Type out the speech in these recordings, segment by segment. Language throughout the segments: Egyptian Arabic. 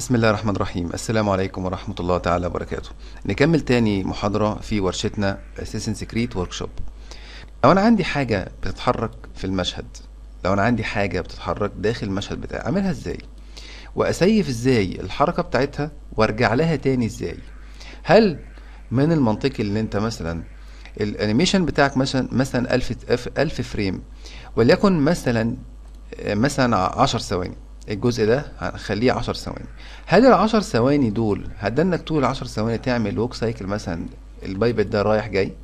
بسم الله الرحمن الرحيم السلام عليكم ورحمة الله تعالى وبركاته نكمل تاني محاضرة في ورشتنا Assassin's Creed Workshop لو أنا عندي حاجة بتتحرك في المشهد لو أنا عندي حاجة بتتحرك داخل المشهد بتاعي أعملها إزاي وأسيف إزاي الحركة بتاعتها وأرجع لها تاني إزاي هل من المنطقي اللي أنت مثلا الانيميشن بتاعك مثلا مثلا 1000 1000 فريم وليكن مثلا مثلا 10 ثواني الجزء ده هنخليه 10 ثواني هل ال 10 ثواني دول هتدنك طول ال 10 ثواني تعمل ووك سايكل مثلا البايبت ده رايح جاي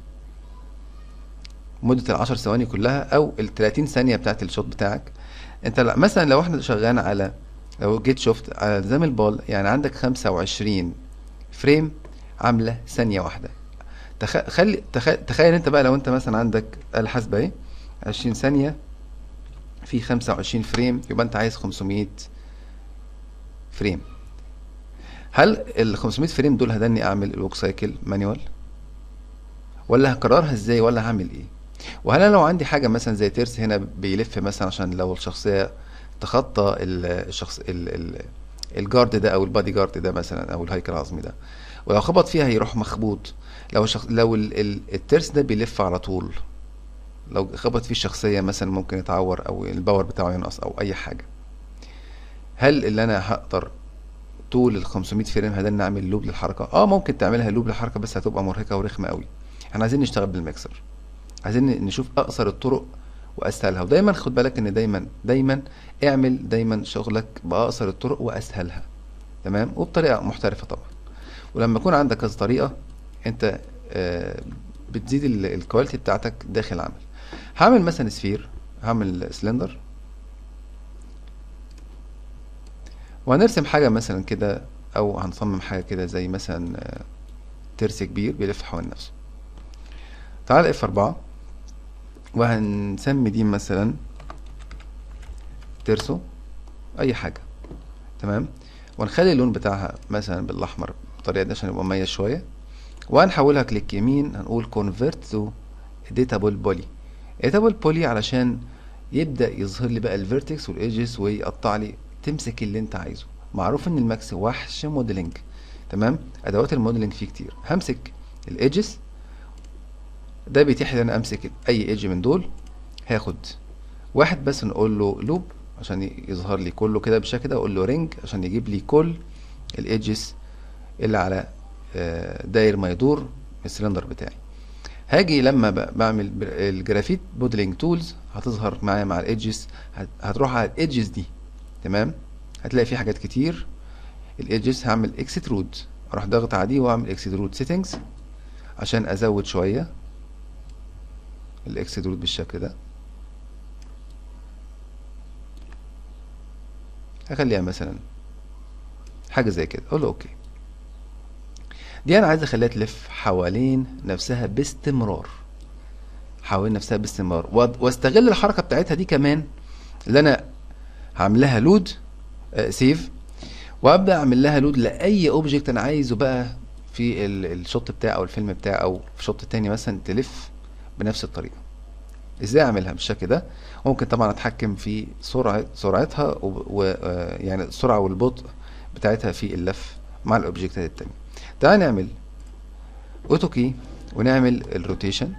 مدة ال 10 ثواني كلها او ال 30 ثانية بتاعت الشوت بتاعك انت لا- مثلا لو احنا شغالين على لو جيت شفت على نظام البال يعني عندك 25 فريم عاملة ثانية واحدة تخ... خلي تخ... تخيل انت بقى لو انت مثلا عندك آلة حاسبة اهي 20 ثانية في 25 فريم يبقى انت عايز 500 فريم هل ال 500 فريم دول هدني اعمل الوك سايكل مانيوال ولا هكررها ازاي ولا هعمل ايه وهل انا لو عندي حاجه مثلا زي ترس هنا بيلف مثلا عشان لو الشخصيه تخطى ال- الشخص ال ال الجارد ده او البادي جارد ده مثلا او الهيكل العظمي ده ولو خبط فيها يروح مخبوط لو الشخص لو ال ال الترس ده بيلف على طول لو خبط فيه الشخصيه مثلا ممكن يتعور او الباور بتاعه ينقص او اي حاجه هل اللي انا هقدر طول ال 500 فريم هدنا اعمل لوب للحركه اه ممكن تعملها لوب للحركه بس هتبقى مرهقه ورخمه قوي احنا عايزين نشتغل بالميكسر عايزين نشوف اقصر الطرق واسهلها ودايما خد بالك ان دايما دايما اعمل دايما شغلك باقصر الطرق واسهلها تمام وبطريقه محترفه طبعا ولما يكون عندك كذا طريقه انت آه، بتزيد ال- الكواليتي بتاعتك داخل العمل هعمل مثلا سفير هعمل سلندر وهنرسم حاجة مثلا كده أو هنصمم حاجة كده زي مثلا آه، ترس كبير بيلف حوالين نفسه تعال اف أربعة وهنسمي دي مثلا ترسو أي حاجة تمام ونخلي اللون بتاعها مثلا بالأحمر بالطريقة دي عشان يبقى مميز شوية وهنحولها كليك يمين هنقول convert to editable poly editable poly علشان يبدأ يظهر لي بقى الفيرتكس والايدجز ويقطع لي تمسك اللي انت عايزه معروف ان الماكس وحش موديلنج تمام ادوات الموديلنج فيه كتير همسك الايدجز ده بيتيح لي ان انا امسك اي ايدج من دول هاخد واحد بس نقول له لوب عشان يظهر لي كله كده بالشكل ده اقول له رينج عشان يجيب لي كل الايدجز اللي على آه، داير ما يدور السلندر بتاعي هاجي لما ب- بعمل ب- الجرافيت موديلنج تولز هتظهر معايا مع الايدجز هتروح على الايدجز دي تمام هتلاقي في حاجات كتير الايدجز هعمل اكسترود اروح ضاغط على دي واعمل اكسترود سيتنجز عشان ازود شويه الاكسترود بالشكل ده هخليها مثلا حاجه زي كده اقول له اوكي دي انا عايز اخليها تلف حوالين نفسها باستمرار حوالين نفسها باستمرار وأد- واستغل الحركه بتاعتها دي كمان اللي انا هعملها لود سيف وابدا اعمل لها لود لاي اوبجكت انا عايزه بقى في ال- الشوت بتاعي او الفيلم بتاعي او في شوت تاني مثلا تلف بنفس الطريقه ازاي اعملها بالشكل ده ممكن طبعا اتحكم في سرعه سرعتها ويعني السرعه والبطء بتاعتها في اللف مع الاوبجكتات التانية تعال نعمل اوتو كي ونعمل الروتيشن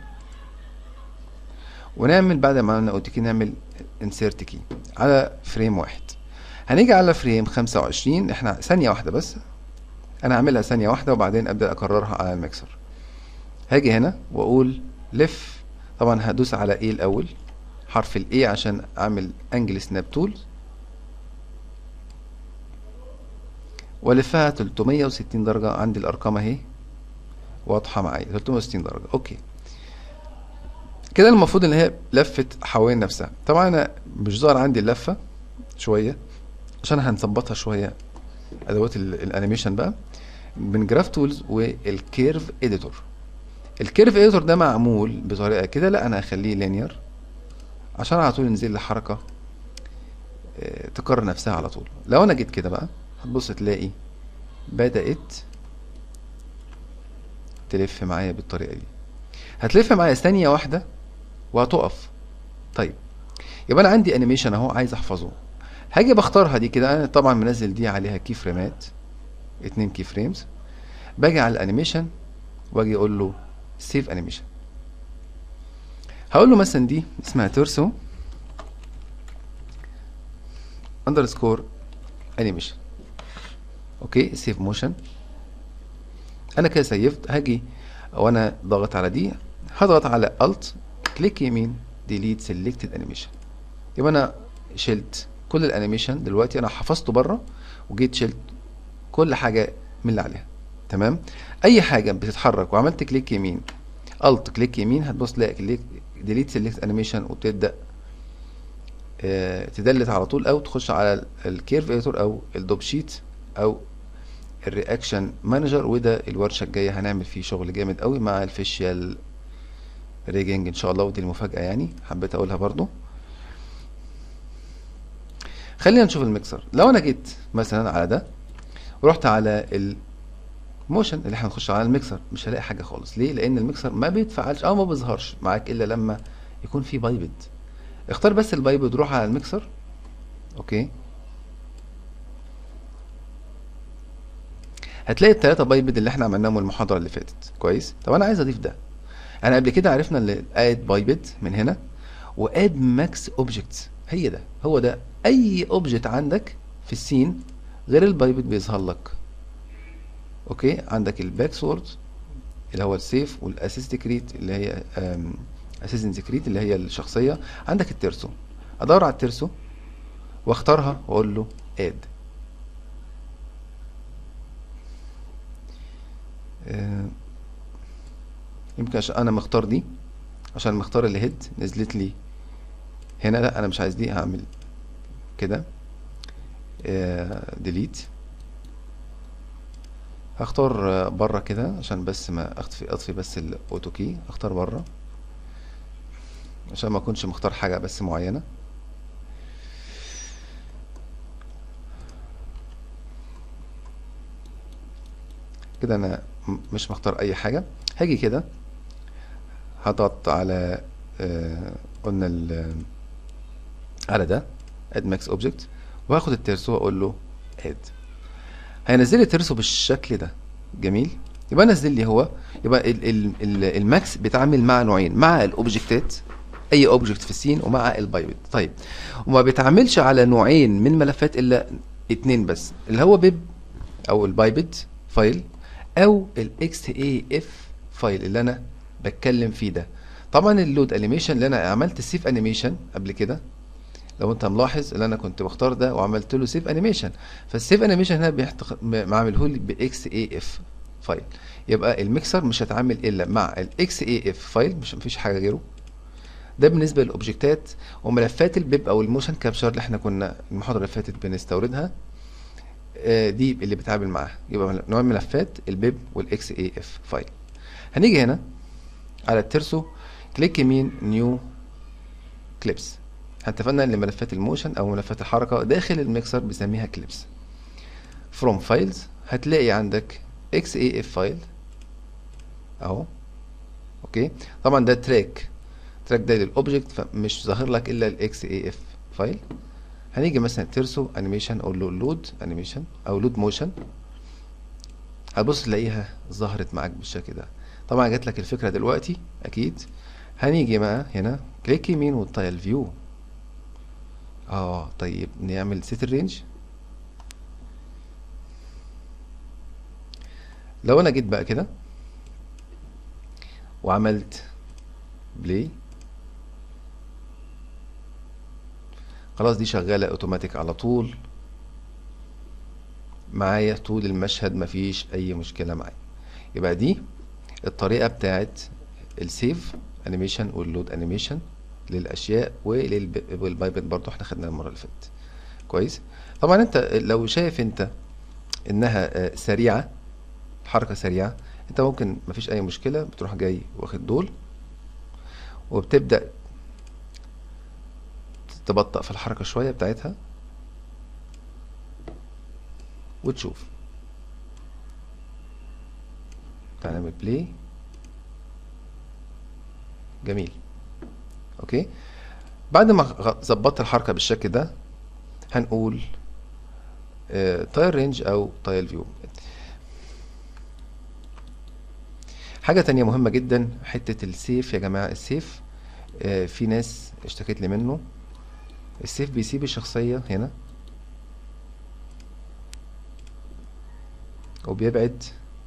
ونعمل بعد ما عملنا اوتو كي نعمل انسيرت كي على فريم واحد هنيجي على فريم 25 احنا ثانية واحدة بس انا هعملها ثانية واحدة وبعدين ابدأ اكررها على الميكسر هاجي هنا واقول لف طبعا هدوس على ايه الاول حرف الاي عشان اعمل انجل سناب تول والفها 360 درجة عندي الارقام اهي واضحة معايا 360 درجة اوكي كده المفروض ان هي لفت حوالين نفسها طبعا انا مش ظاهر عندي اللفة شوية عشان هنظبطها شوية ادوات ال- الانيميشن بقى من جراف تولز والكيرف اديتور الكيرف اديتور ده معمول بطريقة كده لا انا هخليه لينير عشان على طول ينزل لي حركة آه، تكرر نفسها على طول لو انا جيت كده بقى هتبص تلاقي بدأت تلف معايا بالطريقة دي هتلف معايا ثانية واحدة وهتقف طيب يبقى انا عندي انيميشن اهو عايز احفظه هاجي بختارها دي كده انا طبعا منزل دي عليها كي فريمات اتنين كي فريمز باجي على الانيميشن واجي اقول له سيف انيميشن هقول له مثلا دي اسمها تورسو اندرسكور انيميشن اوكي سيف موشن انا كده سيفت هاجي وانا ضاغط على دي هضغط على الت كليك يمين ديليت سيلكتد انيميشن يبقى انا شلت كل الانيميشن دلوقتي انا حفظته بره وجيت شلت كل حاجه من اللي عليها تمام اي حاجه بتتحرك وعملت كليك يمين الت كليك يمين هتبص تلاقي كليك ديليت سيلكت انيميشن وتبدا آه تدلت على طول او تخش على الكيرف ايتور او الدوب شيت او الرياكشن مانجر وده الورشه الجايه هنعمل فيه شغل جامد قوي مع الفيشيال ريجنج ان شاء الله ودي المفاجاه يعني حبيت اقولها برضو خلينا نشوف الميكسر لو انا جيت مثلا على ده ورحت على الموشن اللي احنا هنخش على الميكسر مش هلاقي حاجه خالص ليه لان الميكسر ما بيتفعلش او ما بيظهرش معاك الا لما يكون في بايبد اختار بس البايبد روح على الميكسر اوكي هتلاقي التلاتة بايبد اللي احنا عملناهم المحاضرة اللي فاتت كويس طب انا عايز اضيف ده انا قبل كده عرفنا اللي اد بايبد من هنا واد ماكس اوبجكت هي ده هو ده اي اوبجكت عندك في السين غير البايبد بيظهر لك اوكي عندك الباك سورد اللي هو السيف والاسيست كريت اللي هي اسيستنت كريت اللي هي الشخصيه عندك الترسو ادور على الترسو واختارها واقول له اد يمكن عشان انا مختار دي عشان مختار الهيد نزلت لي هنا لا انا مش عايز دي هعمل كده ديليت هختار بره كده عشان بس ما اطفي اطفي بس الاوتو كي اختار بره عشان ما اكونش مختار حاجه بس معينه كده انا مش مختار اي حاجه هاجي كده هضغط على آه قلنا ال على ده اد ماكس اوبجكت وهاخد الترسو واقول له اد هينزل لي الترسو بالشكل ده جميل يبقى نزل لي هو يبقى ال ال ال الماكس بيتعامل مع نوعين مع الاوبجكتات اي اوبجكت في السين ومع البايبت طيب وما بيتعاملش على نوعين من ملفات الا اتنين بس اللي هو بيب او البايبت فايل او الاكس اي اف فايل اللي انا بتكلم فيه ده طبعا اللود انيميشن اللي انا عملت السيف انيميشن قبل كده لو انت ملاحظ اللي انا كنت بختار ده وعملت له سيف انيميشن فالسيف انيميشن هنا بيحتق... معامله لي باكس اي اف فايل يبقى الميكسر مش هيتعامل الا مع الاكس اي اف فايل مش مفيش حاجه غيره ده بالنسبه للاوبجكتات وملفات البيب او الموشن كابشر اللي احنا كنا المحاضره اللي فاتت بنستوردها دي اللي بتعامل معاها يبقى نوع الملفات البيب والاكس اي اف فايل هنيجي هنا على الترسو كليك يمين نيو كليبس اتفقنا ان ملفات الموشن او ملفات الحركه داخل الميكسر بنسميها كليبس فروم فايلز هتلاقي عندك اكس اي اف فايل اهو اوكي طبعا ده تراك تراك ده للاوبجكت فمش ظاهر لك الا الاكس اي اف فايل هنيجي مثلا ترسو انيميشن اقول له لود انيميشن او لود موشن هتبص تلاقيها ظهرت معاك بالشكل ده طبعا جات لك الفكره دلوقتي اكيد هنيجي بقى هنا كليك يمين والتايل فيو اه طيب نعمل سيت الرينج لو انا جيت بقى كده وعملت بلاي خلاص دي شغالة اوتوماتيك على طول معايا طول المشهد مفيش اي مشكلة معايا يبقى دي الطريقة بتاعت السيف انيميشن واللود انيميشن للاشياء والبايبت برضو احنا خدناها المرة اللي فاتت كويس طبعا انت لو شايف انت انها سريعة حركة سريعة انت ممكن مفيش اي مشكلة بتروح جاي واخد دول وبتبدأ تبطأ في الحركة شوية بتاعتها وتشوف تعالى نعمل بلاي جميل اوكي بعد ما ظبطت الحركة بالشكل ده هنقول تايل رينج او تايل فيو حاجة تانية مهمة جدا حتة السيف يا جماعة السيف آه، في ناس اشتكت لي منه السيف بيسيب الشخصية هنا وبيبعد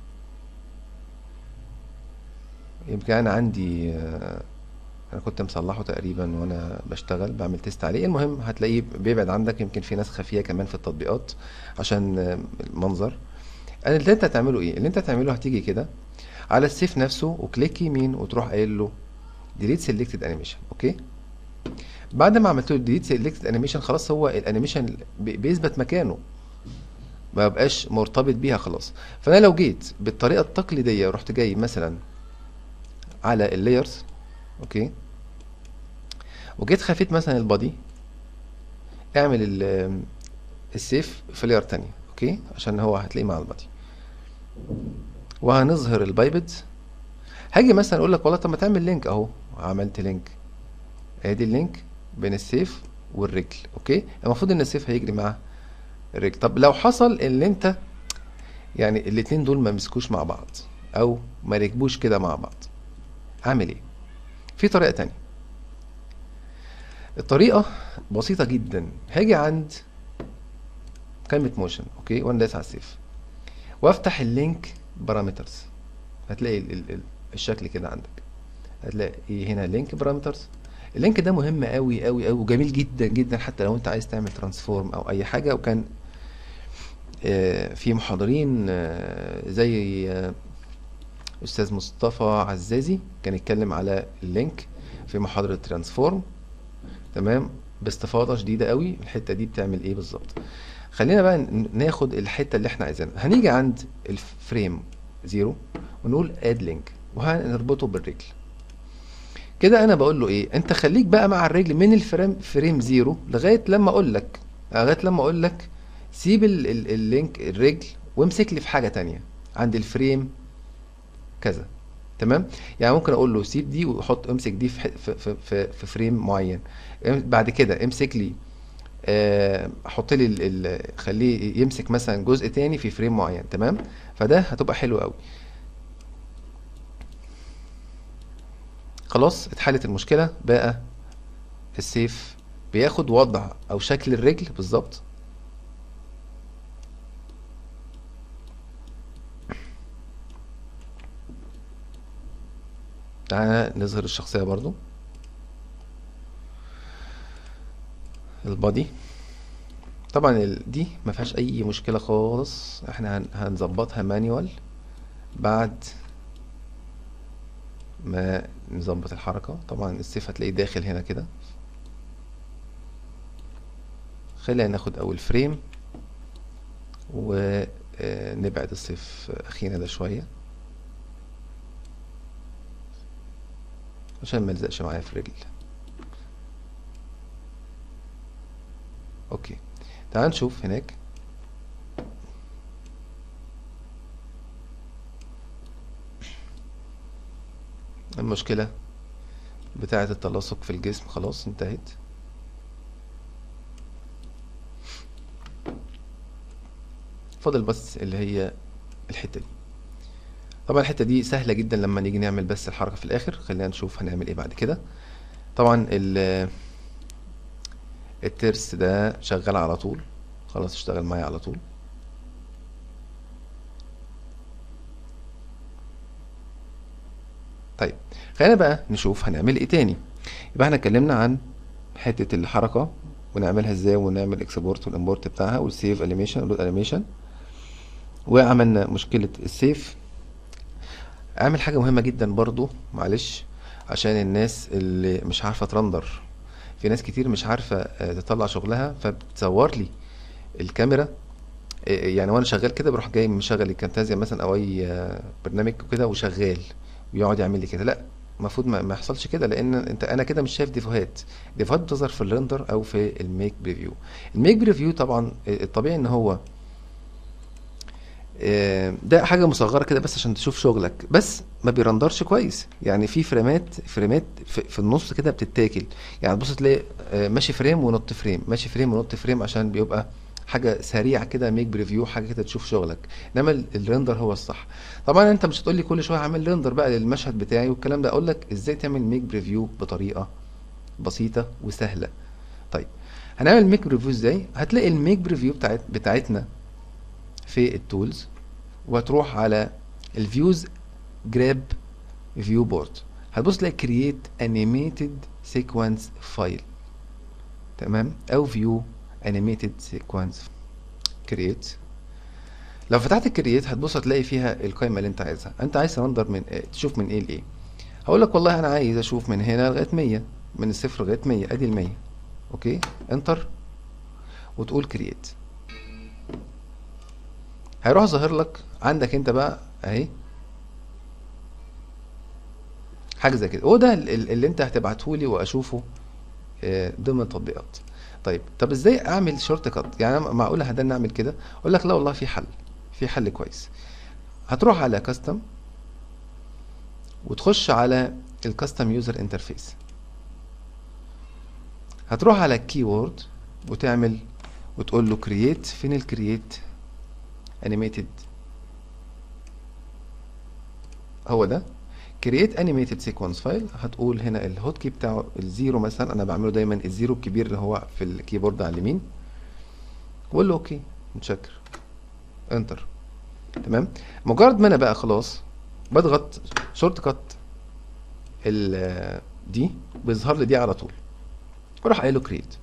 يمكن انا عندي آه، انا كنت مصلحه تقريبا وانا بشتغل بعمل تيست عليه المهم هتلاقيه بيبعد عندك يمكن في ناس خفيه كمان في التطبيقات عشان آه، المنظر انا اللي انت هتعمله ايه اللي انت هتعمله هتيجي كده على السيف نفسه وكليك يمين وتروح قايل له ديليت سيلكتد انيميشن اوكي بعد ما عملت له ديليت سيلكتد انيميشن خلاص هو الانيميشن بي- بيثبت مكانه ما بقاش مرتبط بيها خلاص فانا لو جيت بالطريقه التقليديه ورحت جاي مثلا على اللايرز اوكي وجيت خفيت مثلا البادي اعمل ال- السيف في لاير تانية اوكي عشان هو هتلاقيه مع البادي وهنظهر البايبد هاجي مثلا اقول لك والله طب ما تعمل لينك اهو عملت لينك ادي اللينك بين السيف والرجل اوكي المفروض ان السيف هيجري مع الرجل طب لو حصل ان انت يعني الاتنين دول ما مسكوش مع بعض او ما ركبوش كده مع بعض اعمل ايه في طريقة تانية الطريقة بسيطة جدا هاجي عند كلمة موشن اوكي وانا دايس على السيف وافتح اللينك بارامترز هتلاقي ال ال ال الشكل كده عندك هتلاقي هنا لينك بارامترز اللينك ده مهم قوي قوي قوي وجميل جدا جدا حتى لو انت عايز تعمل ترانسفورم او اي حاجه وكان آه، في محاضرين آه، زي آه، استاذ مصطفى عزازي كان يتكلم على اللينك في محاضره ترانسفورم تمام باستفاضه شديده قوي الحته دي بتعمل ايه بالظبط خلينا بقى ن- ناخد الحته اللي احنا عايزينها هنيجي عند الفريم زيرو ونقول اد لينك وهنربطه بالرجل كده انا بقول له ايه انت خليك بقى مع الرجل من الفريم فريم زيرو لغايه لما اقول لك لغايه لما اقول لك سيب ال ال اللينك الرجل وامسك لي في حاجه تانية عند الفريم كذا تمام يعني ممكن اقول له سيب دي وحط امسك دي في ح- في في, في, في فريم معين ام- بعد كده امسك لي آه، حط لي ال- ال- خليه يمسك مثلا جزء تاني في فريم معين تمام فده هتبقى حلو قوي خلاص اتحلت المشكله بقى السيف بياخد وضع او شكل الرجل بالظبط تعالى نظهر الشخصيه برضو البادي طبعا ال- دي ما فيهاش اي مشكله خالص احنا هن- هنظبطها مانيوال بعد ما نظبط الحركه طبعا السيف هتلاقيه داخل هنا كده خلينا ناخد اول فريم ونبعد السيف اخينا ده شويه عشان ما يلزقش معايا في الرجل اوكي تعال نشوف هناك المشكلة بتاعة التلاصق في الجسم خلاص انتهت فاضل بس اللي هي الحتة دي طبعا الحتة دي سهلة جدا لما نيجي نعمل بس الحركة في الآخر خلينا نشوف هنعمل ايه بعد كده طبعا ال- الترس ده شغال على طول خلاص اشتغل معايا على طول طيب خلينا بقى نشوف هنعمل ايه تاني يبقى احنا اتكلمنا عن حتة الحركة ونعملها ازاي ونعمل اكسبورت والامبورت بتاعها والسيف انيميشن واللود انيميشن وعملنا مشكلة السيف اعمل حاجة مهمة جدا برضو معلش عشان الناس اللي مش عارفة ترندر في ناس كتير مش عارفة آه، تطلع شغلها فبتصور لي الكاميرا آه، يعني وانا شغال كده بروح جاي مشغل الكامتازيا مثلا او اي آه، برنامج كده وشغال ويقعد يعمل لي كده لا المفروض ما, ما يحصلش كده لان انت انا كده مش شايف ديفوهات ديفوهات بتظهر في الريندر او في الميك بريفيو الميك بريفيو طبعا آه، الطبيعي ان هو آه، ده حاجه مصغره كده بس عشان تشوف شغلك بس ما بيرندرش كويس يعني في فريمات فريمات في, في النص كده بتتاكل يعني تبص تلاقي آه، ماشي فريم ونط فريم ماشي فريم ونط فريم عشان بيبقى حاجه سريعه كده ميك بريفيو حاجه كده تشوف شغلك انما ال- الريندر هو الصح طبعا انت مش هتقول لي كل شويه اعمل ريندر بقى للمشهد بتاعي والكلام ده اقول لك ازاي تعمل ميك بريفيو بطريقه بسيطه وسهله طيب هنعمل ميك بريفيو ازاي هتلاقي الميك بريفيو بتاعت بتاعتنا في التولز وهتروح على الفيوز جراب فيو بورد هتبص تلاقي كرييت انيميتد سيكونس فايل تمام او فيو انيميتد سيكونس كرييت لو فتحت الكرييت هتبص هتلاقي فيها القائمه اللي انت عايزها انت عايز ترندر من إيه؟ تشوف من ايه لايه هقول لك والله انا عايز اشوف من هنا لغايه 100 من الصفر لغايه 100 ادي ال 100 اوكي انتر وتقول كرييت هيروح ظاهر لك عندك انت بقى اهي حاجه زي كده وده ال- ال- اللي انت هتبعته لي واشوفه آه، ضمن التطبيقات طيب طب ازاي اعمل شورت كات يعني أنا معقوله هدان نعمل كده اقول لك لا والله في حل في حل كويس هتروح على كاستم وتخش على الكاستم يوزر انترفيس هتروح على الكيورد وتعمل وتقول له كرييت فين الكرييت انيميتد هو ده كرييت انيميتد سيكونس فايل هتقول هنا الهوت كي بتاعه الزيرو مثلا انا بعمله دايما الزيرو الكبير اللي هو في الكيبورد على اليمين وقول له اوكي متشكر انتر تمام مجرد ما انا بقى خلاص بضغط شورت كات ال دي بيظهر لي دي على طول واروح قايل له كرييت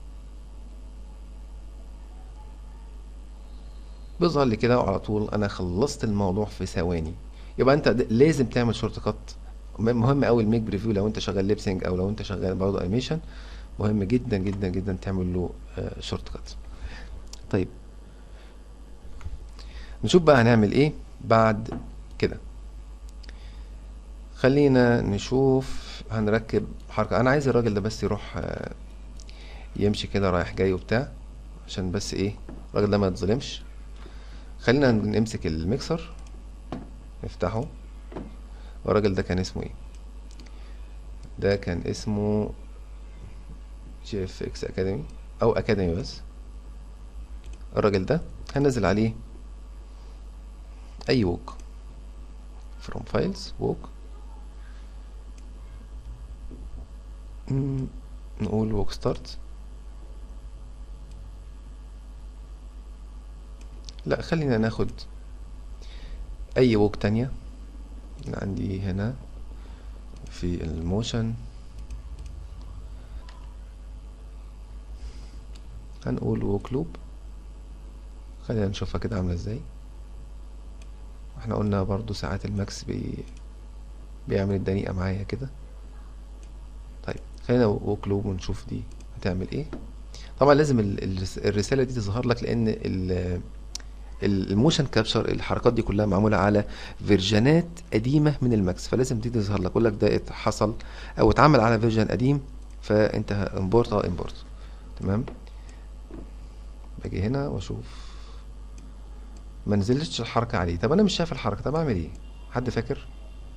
بيظهر لي كده وعلى طول انا خلصت الموضوع في ثواني يبقى انت د- لازم تعمل شورت كات م- مهم قوي الميك بريفيو لو انت شغال ليبسينج او لو انت شغال برضه انيميشن مهم جدا جدا جدا تعمل له شورت كات طيب نشوف بقى هنعمل ايه بعد كده خلينا نشوف هنركب حركة انا عايز الراجل ده بس يروح آه، يمشي كده رايح جاي وبتاع عشان بس ايه الراجل ده ما يتظلمش خلينا نمسك الميكسر نفتحه والراجل ده كان اسمه ايه ده كان اسمه جي اف اكس اكاديمي او اكاديمي بس الراجل ده هنزل عليه اي ووك from files ووك نقول ووك ستارت لا خلينا ناخد اي ووك تانية اللي عندي هنا في الموشن هنقول ووك لوب خلينا نشوفها كده عاملة ازاي احنا قلنا برضو ساعات الماكس بي بيعمل الدنيئة معايا كده طيب خلينا ووك لوب ونشوف دي هتعمل ايه طبعا لازم ال- الرس- الرسالة دي تظهر لك لان ال- ال- الموشن كابشر الحركات دي كلها معمولة على فيرجنات قديمة من الماكس فلازم دي تظهر لك يقول لك ده ات- حصل او اتعمل على فيرجن قديم فانت امبورت اه امبورت تمام باجي هنا واشوف ما نزلتش الحركة عليه طب انا مش شايف الحركة طب اعمل ايه حد فاكر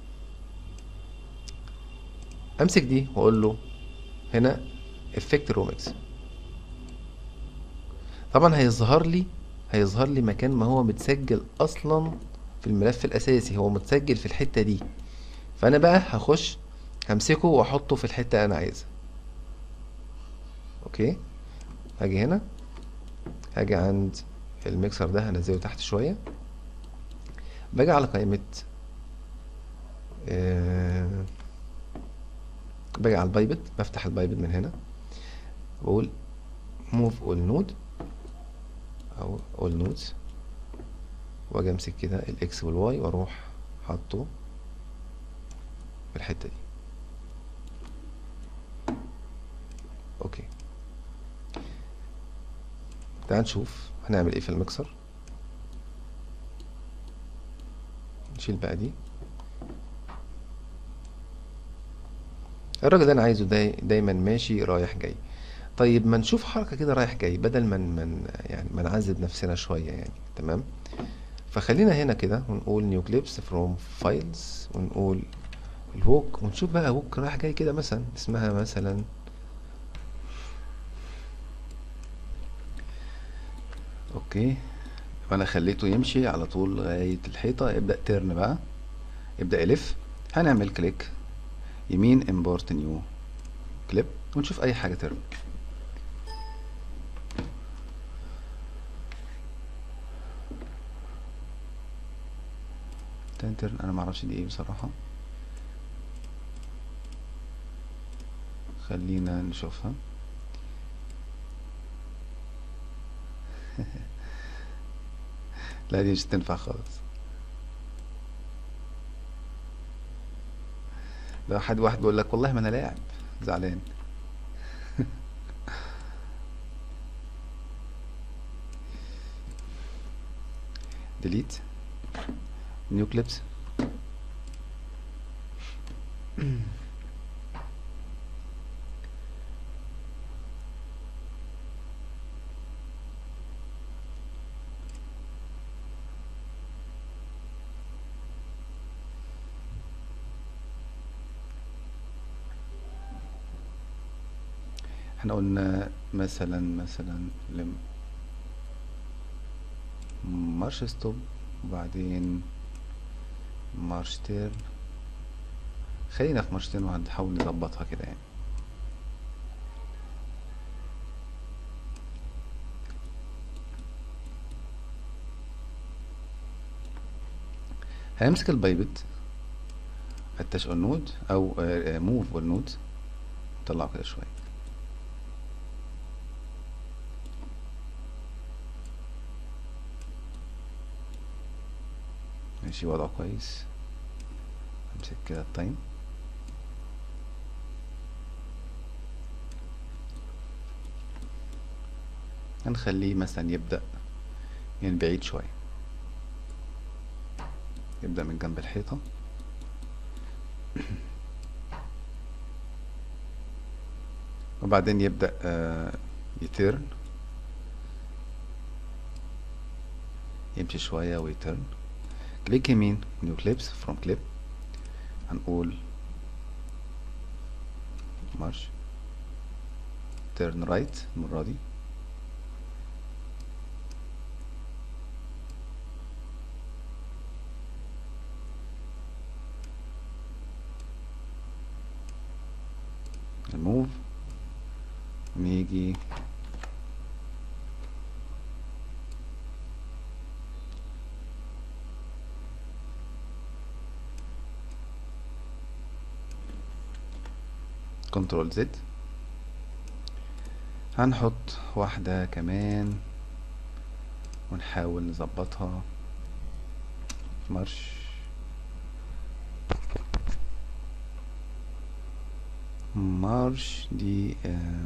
امسك دي واقول له هنا افكت رومكس طبعا هيظهر لي هيظهر لي مكان ما هو متسجل اصلا في الملف الاساسي هو متسجل في الحتة دي فانا بقى هخش همسكه واحطه في الحتة انا عايزها اوكي هاجي هنا هاجي عند الميكسر ده هنزله تحت شوية باجي على قائمة آه، باجي على البايبت بفتح البايبت من هنا بقول موف اول نود او اول نودز واجي امسك كده الاكس والواي واروح حاطه في الحتة دي اوكي تعال نشوف هنعمل ايه في المكسر نشيل بقى دي الراجل ده انا عايزه داي دايما ماشي رايح جاي طيب ما نشوف حركة كده رايح جاي بدل ما من يعني ما نعذب نفسنا شوية يعني تمام فخلينا هنا كده ونقول نيو كليبس فروم فايلز ونقول الهوك ونشوف بقى هوك رايح جاي كده مثلا اسمها مثلا اوكي وانا خليته يمشي على طول لغاية الحيطة يبدأ ترن بقى يبدأ يلف هنعمل كليك يمين امبورت نيو كليب ونشوف اي حاجة ترن ترن انا معرفش دي ايه بصراحة خلينا نشوفها لا دي مش تنفع خالص ده حد واحد بيقول لك والله ما انا لاعب زعلان ديليت نيو كليبس احنا قلنا مثلا مثلا لم مارش ستوب وبعدين مارش تيرن خلينا في مارش تيرن وهنحاول نظبطها كده يعني هنمسك البايبت اتش اون نود او موف اون نود نطلعه كده شويه ماشي وضعه كويس امسك كده التايم هنخليه مثلا يبدأ من بعيد شوية يبدأ من جنب الحيطة وبعدين يبدأ آه يترن يمشي شوية ويترن كليك يمين نيو كليبس فروم كليب هنقول مارش تيرن رايت المرة دي الموف نيجي كنترول زد هنحط واحدة كمان ونحاول نظبطها مارش مارش دي آه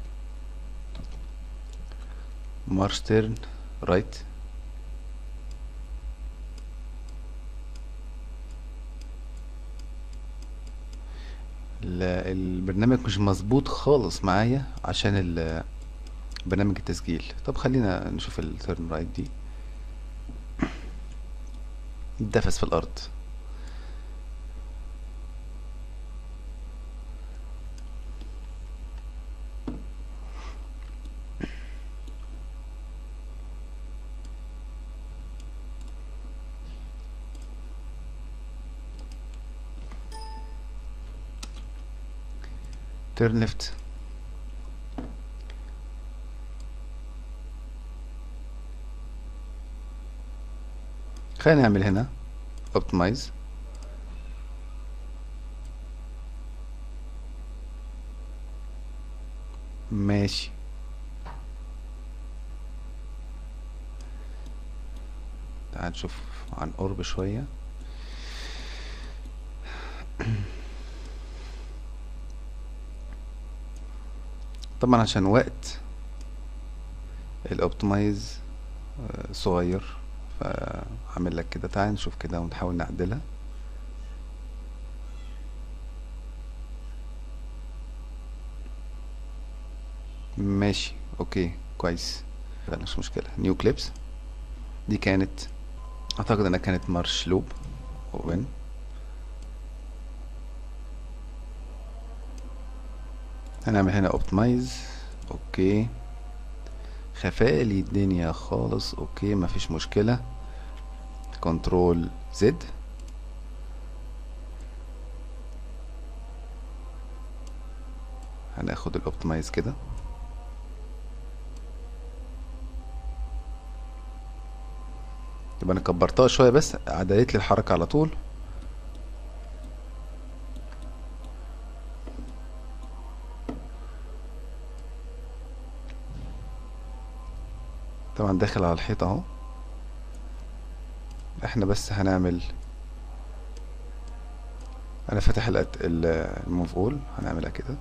مارش تيرن رايت لا البرنامج مش مظبوط خالص معايا عشان ال- برنامج التسجيل طب خلينا نشوف التيرن رايت دي اتدفس في الارض تيرن ليفت خلينا نعمل هنا اوبتمايز ماشي تعال نشوف عن قرب شوية طبعا عشان وقت الاوبتمايز آه، صغير فعامل لك كده تعال نشوف كده ونحاول نعدلها ماشي اوكي كويس لا مش مشكلة نيو كليبس دي كانت اعتقد انها كانت مارش لوب اوبن هنعمل هنا اوبتمايز اوكي خفالي الدنيا خالص اوكي مفيش مشكلة كنترول زد هناخد الاوبتمايز كده يبقى انا كبرتها شويه بس عدلت لي الحركه على طول طبعا داخل على الحيط اهو احنا بس هنعمل انا فاتح الأت- ال- المفعول هنعملها كده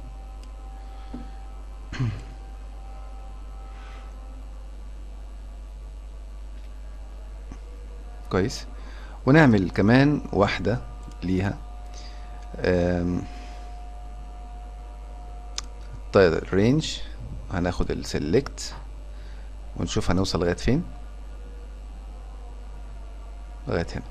كويس ونعمل كمان واحدة ليها أم، طيب الرينج هناخد السلكت ونشوف هنوصل لغاية فين لغاية هنا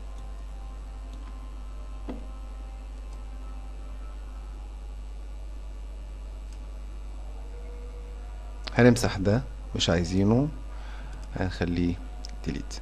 هنمسح ده مش عايزينه هنخليه ديليت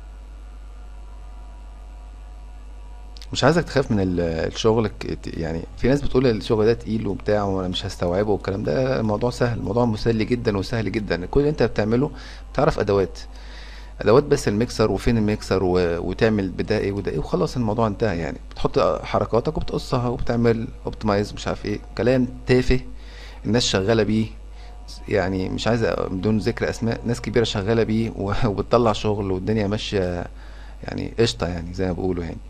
مش عايزك تخاف من ال- الشغل ك- يعني في ناس بتقول الشغل ده تقيل وبتاع وانا مش هستوعبه والكلام ده الموضوع سهل الموضوع مسلي جدا وسهل جدا كل اللي انت بتعمله بتعرف ادوات ادوات بس الميكسر وفين الميكسر و... وتعمل بدا ايه وده ايه وخلاص الموضوع انتهى يعني بتحط حركاتك وبتقصها وبتعمل اوبتمايز مش عارف ايه كلام تافه الناس شغاله بيه يعني مش عايز أ- بدون ذكر اسماء ناس كبيره شغاله بيه و- وبتطلع شغل والدنيا ماشيه يعني قشطه يعني زي ما بيقولوا يعني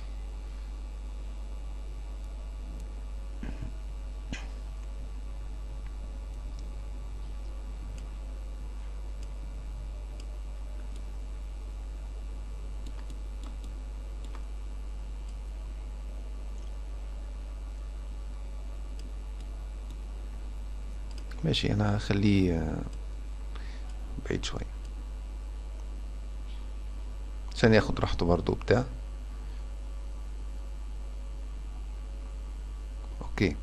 ماشي انا هخليه آه، بعيد شويه عشان ياخد راحته برضو وبتاع اوكي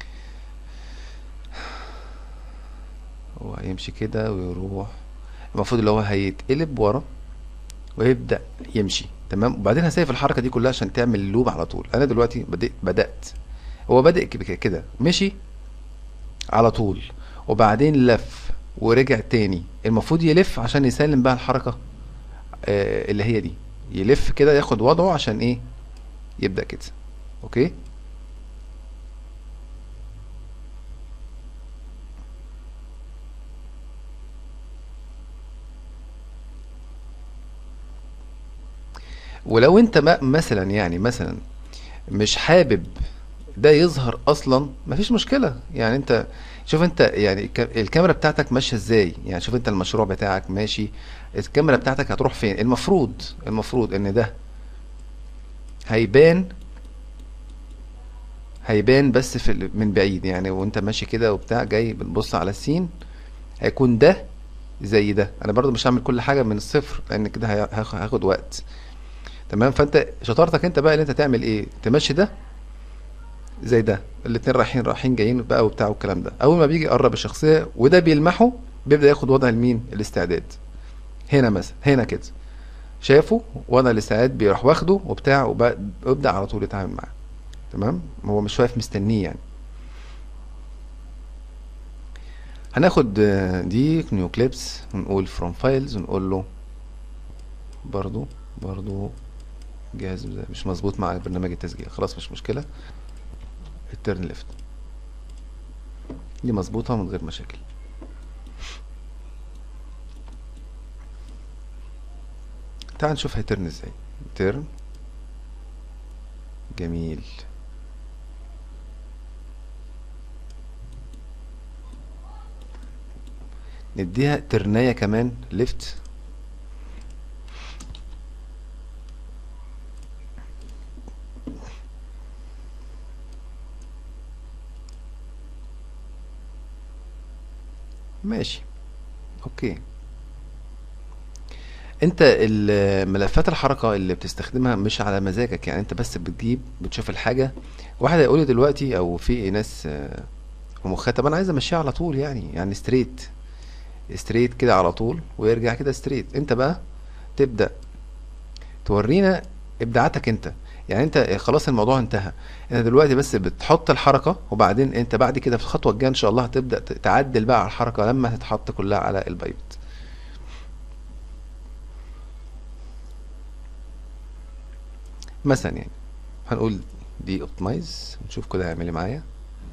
هو هيمشي كده ويروح المفروض اللي هو هيتقلب ورا ويبدأ يمشي تمام وبعدين هسيب الحركة دي كلها عشان تعمل اللوب على طول انا دلوقتي بدأت بدأت هو بادئ كده كده مشي على طول وبعدين لف ورجع تاني المفروض يلف عشان يسلم بقى الحركة آه اللي هي دي يلف كده ياخد وضعه عشان ايه يبدأ كده اوكي ولو انت ما- مثلا يعني مثلا مش حابب ده يظهر اصلا مفيش مشكلة يعني انت شوف انت يعني الك- الكاميرا بتاعتك ماشية ازاي يعني شوف انت المشروع بتاعك ماشي الكاميرا بتاعتك هتروح فين المفروض المفروض ان ده هيبان هيبان بس في ال- من بعيد يعني وانت ماشي كده وبتاع جاي بتبص على السين هيكون ده زي ده انا برضو مش هعمل كل حاجة من الصفر لان كده هي- هاخ- هاخد وقت تمام فانت شطارتك انت بقى ان انت تعمل ايه تمشي ده زي ده الاتنين رايحين رايحين جايين بقى وبتاع والكلام ده اول ما بيجي يقرب الشخصيه وده بيلمحه بيبدا ياخد وضع المين الاستعداد هنا مثلا هنا كده شافه وضع الاستعداد بيروح واخده وبتاع وبقى- ويبدا على طول يتعامل معاه تمام هو مش واقف مستنيه يعني هناخد آه، دي نيو كليبس ونقول فروم فايلز ونقول له برضو برضو جهاز مش مظبوط مع برنامج التسجيل خلاص مش مشكله الترن ليفت دي مظبوطة من غير مشاكل تعال نشوف هيترن ازاي ترن جميل نديها ترناية كمان ليفت ماشي اوكي انت ال- ملفات الحركة اللي بتستخدمها مش على مزاجك يعني انت بس بتجيب بتشوف الحاجة واحد هيقول لي دلوقتي او في ناس آه، في مخها طب انا عايز امشيها على طول يعني يعني ستريت ستريت كده على طول ويرجع كده ستريت انت بقى تبدأ تورينا ابداعاتك انت يعني انت خلاص الموضوع انتهى انت دلوقتي بس بتحط الحركة وبعدين انت بعد كده في الخطوة الجاية ان شاء الله هتبدأ ت- تعدل بقى على الحركة لما تتحط كلها على البايبت مثلا يعني هنقول دي اوبتمايز نشوف كده هيعمل ايه معايا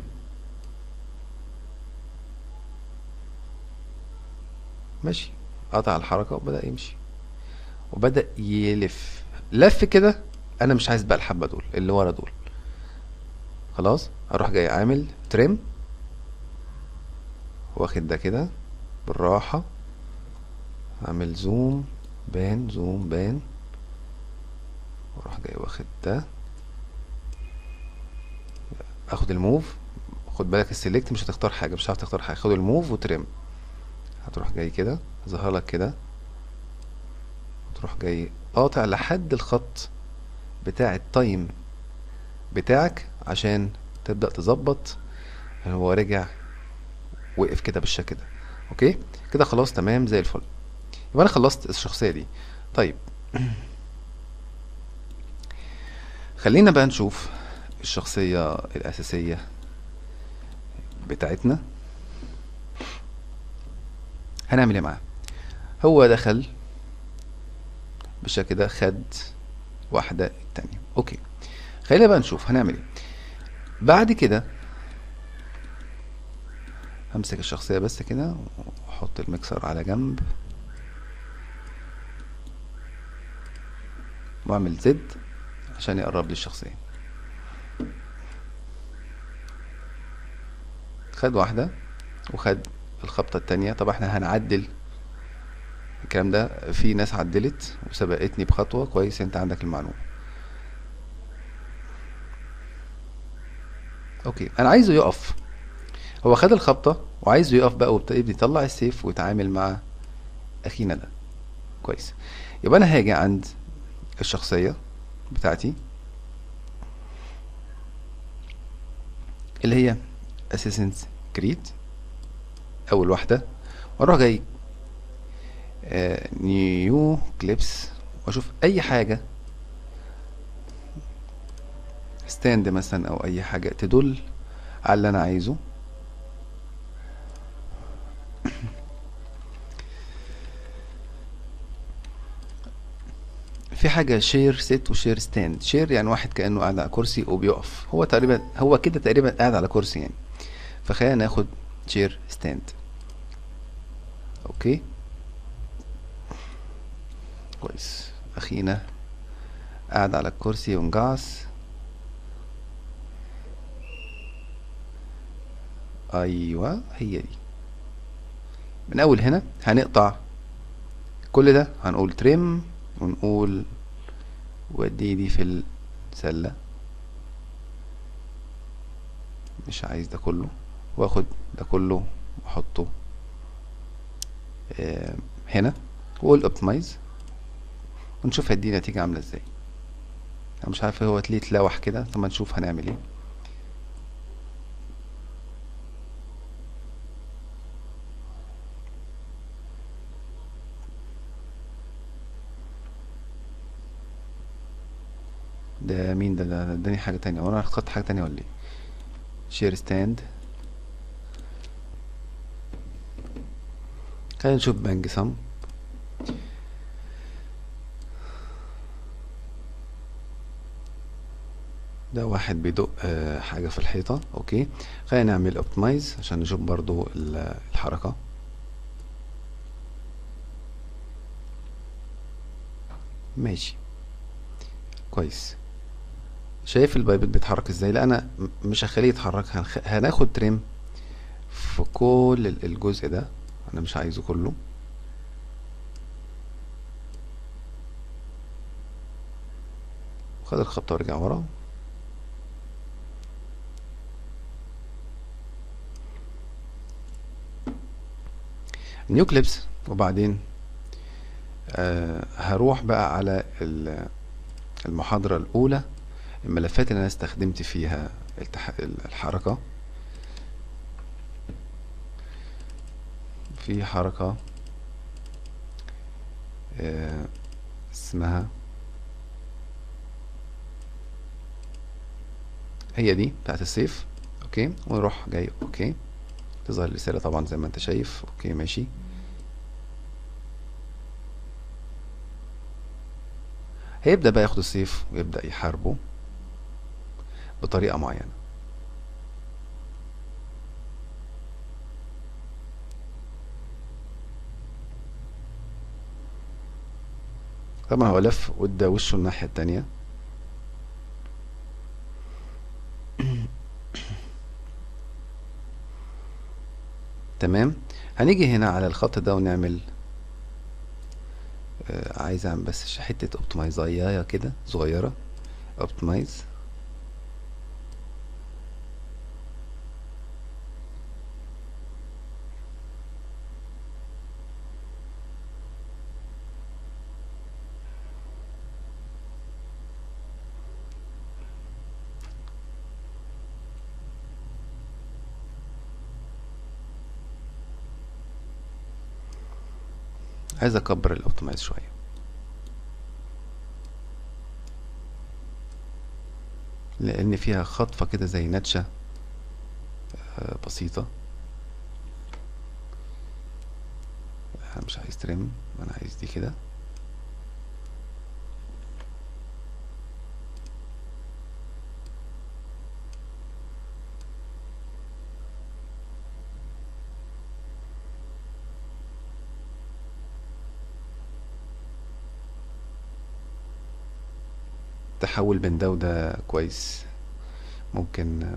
ماشي قطع الحركة وبدأ يمشي وبدأ يلف لف كده انا مش عايز بقى الحبة دول اللي ورا دول خلاص هروح جاي عامل تريم واخد ده كده بالراحة اعمل زوم بان زوم بان واروح جاي واخد ده اخد الموف خد بالك السيلكت مش هتختار حاجة مش هتعرف تختار حاجة خد الموف وتريم هتروح جاي كده ظهر لك كده وتروح جاي قاطع لحد الخط بتاع التايم بتاعك عشان تبدأ تظبط هو رجع وقف كده بالشكل ده اوكي كده خلاص تمام زي الفل يبقى انا خلصت الشخصية دي طيب خلينا بقى نشوف الشخصية الأساسية بتاعتنا هنعمل ايه معاه هو دخل بالشكل ده خد واحدة التانية اوكي خلينا بقى نشوف هنعمل ايه بعد كده همسك الشخصية بس كده واحط المكسر على جنب واعمل زد عشان يقرب لي الشخصية خد واحدة وخد الخبطة التانية طب احنا هنعدل الكلام ده في ناس عدلت وسبقتني بخطوة كويس انت عندك المعلومة اوكي انا عايزه يقف هو خد الخبطة وعايزه يقف بقى ويبتدي يطلع السيف ويتعامل مع اخينا ده كويس يبقى انا هاجي عند الشخصية بتاعتي اللي هي Assassin's Creed اول واحدة واروح جاي نيو كليبس واشوف اي حاجة ستاند مثلا او اي حاجة تدل على اللي انا عايزه في حاجة شير سيت وشير ستاند شير يعني واحد كأنه قاعد على كرسي وبيقف هو تقريبا هو كده تقريبا قاعد على كرسي يعني فخلينا ناخد شير ستاند اوكي كويس اخينا قاعد على الكرسي ومجعص ايوه هي دي من اول هنا هنقطع كل ده هنقول تريم ونقول ودي دي في السلة مش عايز ده كله واخد ده كله واحطه آه هنا واقول اوبتمايز ونشوف هدي نتيجة عاملة ازاي انا مش عارف هو ليه اتلوح كده طب ما نشوف هنعمل ايه ده مين ده ده اداني حاجة تانية وانا اخترت حاجة تانية ولا ايه شير ستاند خلينا نشوف بانج سم ده واحد بيدق آه، حاجة في الحيطة اوكي خلينا نعمل اوبتمايز عشان نشوف برضو ال- الحركة ماشي كويس شايف البايبت بيتحرك ازاي لا انا م- مش هخليه يتحرك هنخ... هناخد تريم في كل ال- الجزء ده انا مش عايزه كله خد الخبطة وارجع ورا نيو كليبس وبعدين آه هروح بقى على ال- المحاضرة الأولى الملفات اللي أنا استخدمت فيها التح... الحركة في حركة آه اسمها هي دي بتاعت السيف اوكي ونروح جاي اوكي تظهر الرسالة طبعا زي ما انت شايف اوكي ماشي هيبدأ بقى ياخد السيف ويبدأ يحاربه بطريقة معينة طبعا هو لف وادى وشه الناحية التانية تمام هنيجي هنا على الخط ده ونعمل آه عايز اعمل بس حتة اوبتمايزاية كده صغيرة اوبتمايز عايز اكبر الاوبتمايز شوية لان فيها خطفة كده زي نتشة آه بسيطة انا مش عايز ترم انا عايز دي كده تحول بين ده وده كويس ممكن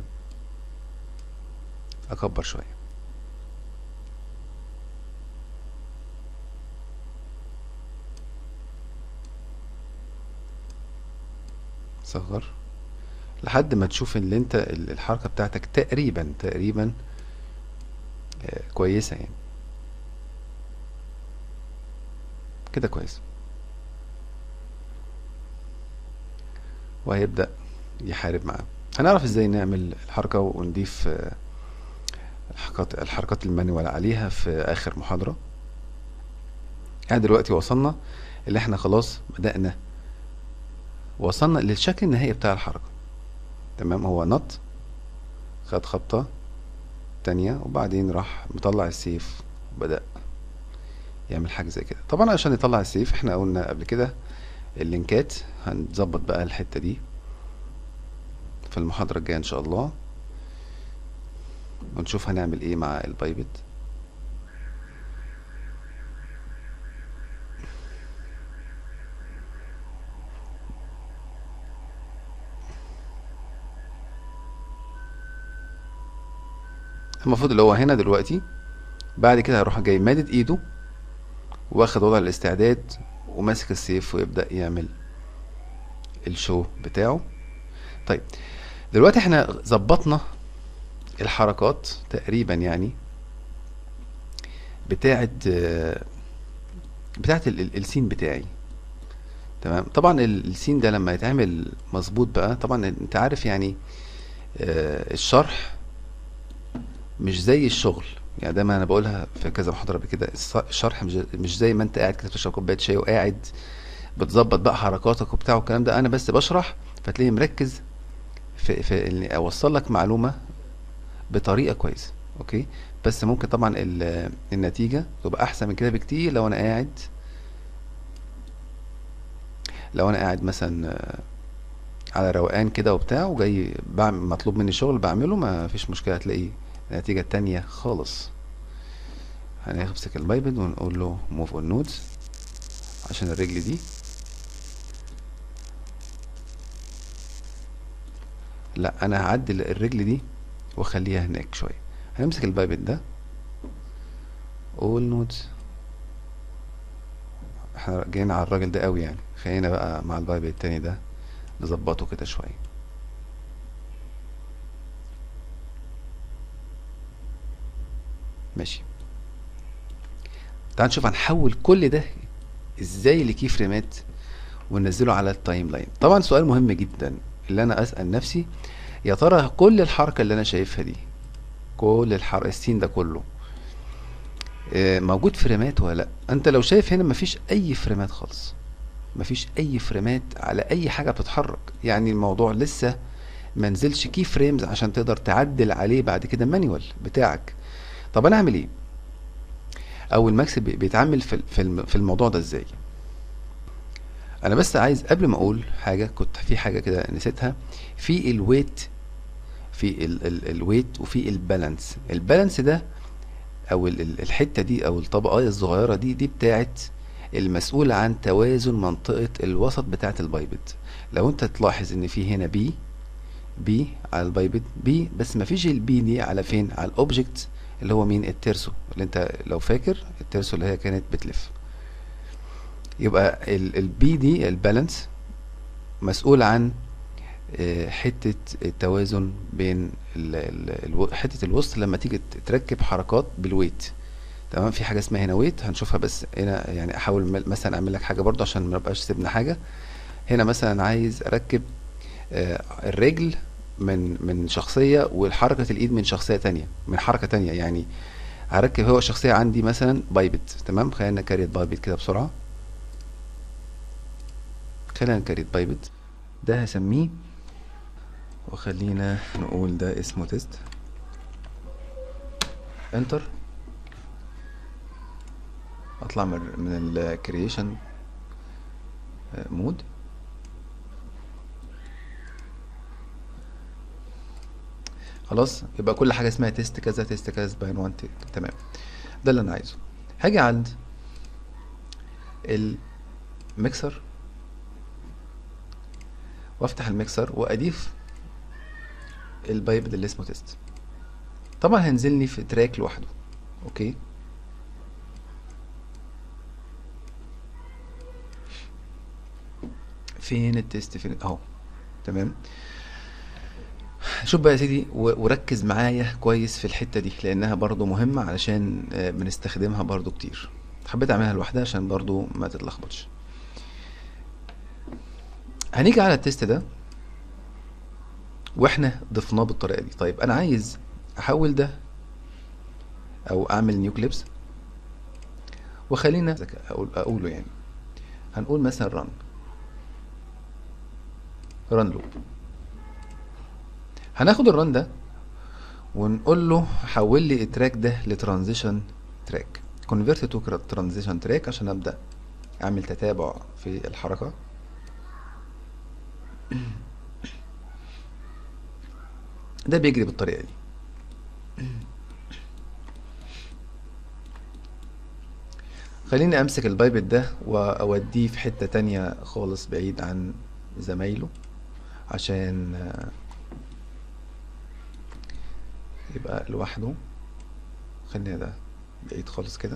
اكبر شوية صغر لحد ما تشوف اللي انت ال- الحركة بتاعتك تقريبا تقريبا آه، كويسة يعني كده كويس وهيبدأ يحارب معاه هنعرف ازاي نعمل الحركة ونضيف آه، الحركات الحركات المانيوال عليها في آخر محاضرة احنا دلوقتي وصلنا اللي احنا خلاص بدأنا وصلنا للشكل النهائي بتاع الحركة تمام هو نط خد خبطة تانية وبعدين راح مطلع السيف وبدأ يعمل حاجة زي كده طبعا عشان يطلع السيف احنا قلنا قبل كده اللينكات هنظبط بقى الحتة دي في المحاضرة الجاية ان شاء الله ونشوف هنعمل ايه مع البايبت المفروض اللي هو هنا دلوقتي بعد كده هيروح جاي مادد ايده واخد وضع الاستعداد وماسك السيف ويبدأ يعمل الشو بتاعه طيب دلوقتي احنا ظبطنا الحركات تقريبا يعني بتاعت آه، بتاعت ال- ال- السين بتاعي تمام طبعا ال- السين ده لما يتعمل مظبوط بقى طبعا انت عارف يعني آه، الشرح مش زي الشغل يعني دايما انا بقولها في كذا محاضره قبل كده الص- الشرح مش مش زي ما انت قاعد كده بتشرب كوبايه شاي وقاعد بتظبط بقى حركاتك وبتاع والكلام ده انا بس بشرح فتلاقيه مركز في في اني اوصل لك معلومه بطريقه كويسه اوكي بس ممكن طبعا ال- النتيجه تبقى احسن من كده بكتير لو انا قاعد لو انا قاعد مثلا آه، على روقان كده وبتاع وجاي بعمل مطلوب مني شغل بعمله ما فيش مشكله هتلاقي نتيجه تانية خالص هنمسك البايبد ونقول له موف اون نودز عشان الرجل دي لا انا هعدل الرجل دي واخليها هناك شويه هنمسك البايبد ده اول نودز احنا جايين على الراجل ده قوي يعني خلينا بقى مع البايبد التاني ده نظبطه كده شويه ماشي تعال نشوف هنحول كل ده ازاي لكي فريمات وننزله على التايم لاين طبعا سؤال مهم جدا اللي انا اسال نفسي يا ترى كل الحركه اللي انا شايفها دي كل الحركه السين ده كله آه، موجود فريمات ولا لا انت لو شايف هنا مفيش اي فريمات خالص مفيش اي فريمات على اي حاجه بتتحرك يعني الموضوع لسه ما نزلش كي فريمز عشان تقدر تعدل عليه بعد كده مانيوال بتاعك طب انا اعمل ايه او الماكس بي- بيتعامل في ال- في الم- في الموضوع ده ازاي انا بس عايز قبل ما اقول حاجه كنت في حاجه كده نسيتها في الويت في ال- ال- الويت وفي البالانس البالانس ده او ال- ال- الحته دي او الطبقه الصغيره دي دي بتاعت المسؤولة عن توازن منطقة الوسط بتاعة البايبت لو انت تلاحظ ان في هنا بي بي على البايبت بي بس مفيش البي دي على فين على الاوبجكت اللي هو مين الترسو اللي انت لو فاكر الترسو اللي هي كانت بتلف يبقى البي دي البالانس مسؤول عن آه، حتة التوازن بين ال- ال- الو- حتة الوسط لما تيجي تركب حركات بالويت تمام في حاجة اسمها هنا ويت هنشوفها بس هنا يعني احاول م- مثلا اعمل لك حاجة برضه عشان ما نبقاش سيبنا حاجة هنا مثلا عايز اركب آه، الرجل من من شخصية وحركة الايد من شخصية تانية من حركة تانية يعني هركب هو شخصية عندي مثلا بايبت تمام خلينا نكريت بايبت كده بسرعة خلينا نكريت بايبت ده هسميه وخلينا نقول ده اسمه تيست انتر اطلع من من الكرييشن مود خلاص يبقى كل حاجه اسمها تيست كذا تيست كذا باين وان تمام ده اللي انا عايزه هاجي عند الميكسر وافتح الميكسر واضيف البايب ده اللي اسمه تيست طبعا هينزلني في تراك لوحده اوكي فين التيست فين اهو تمام شوف بقى يا سيدي و- وركز معايا كويس في الحتة دي لأنها برضو مهمة علشان آه، بنستخدمها برضو كتير حبيت أعملها لوحدها عشان برضو ما تتلخبطش هنيجي على التيست ده واحنا ضفناه بالطريقة دي طيب أنا عايز أحول ده أو أعمل نيو كليبس وخلينا أقول أقوله يعني هنقول مثلا رن رن لوب هناخد الرن ده ونقول له حول لي التراك ده لترانزيشن تراك كونفيرت تو ترانزيشن تراك عشان ابدا اعمل تتابع في الحركه ده بيجري بالطريقه دي خليني امسك البايبت ده واوديه في حته تانية خالص بعيد عن زمايله عشان آه، يبقى لوحده خلينا ده بعيد خالص كده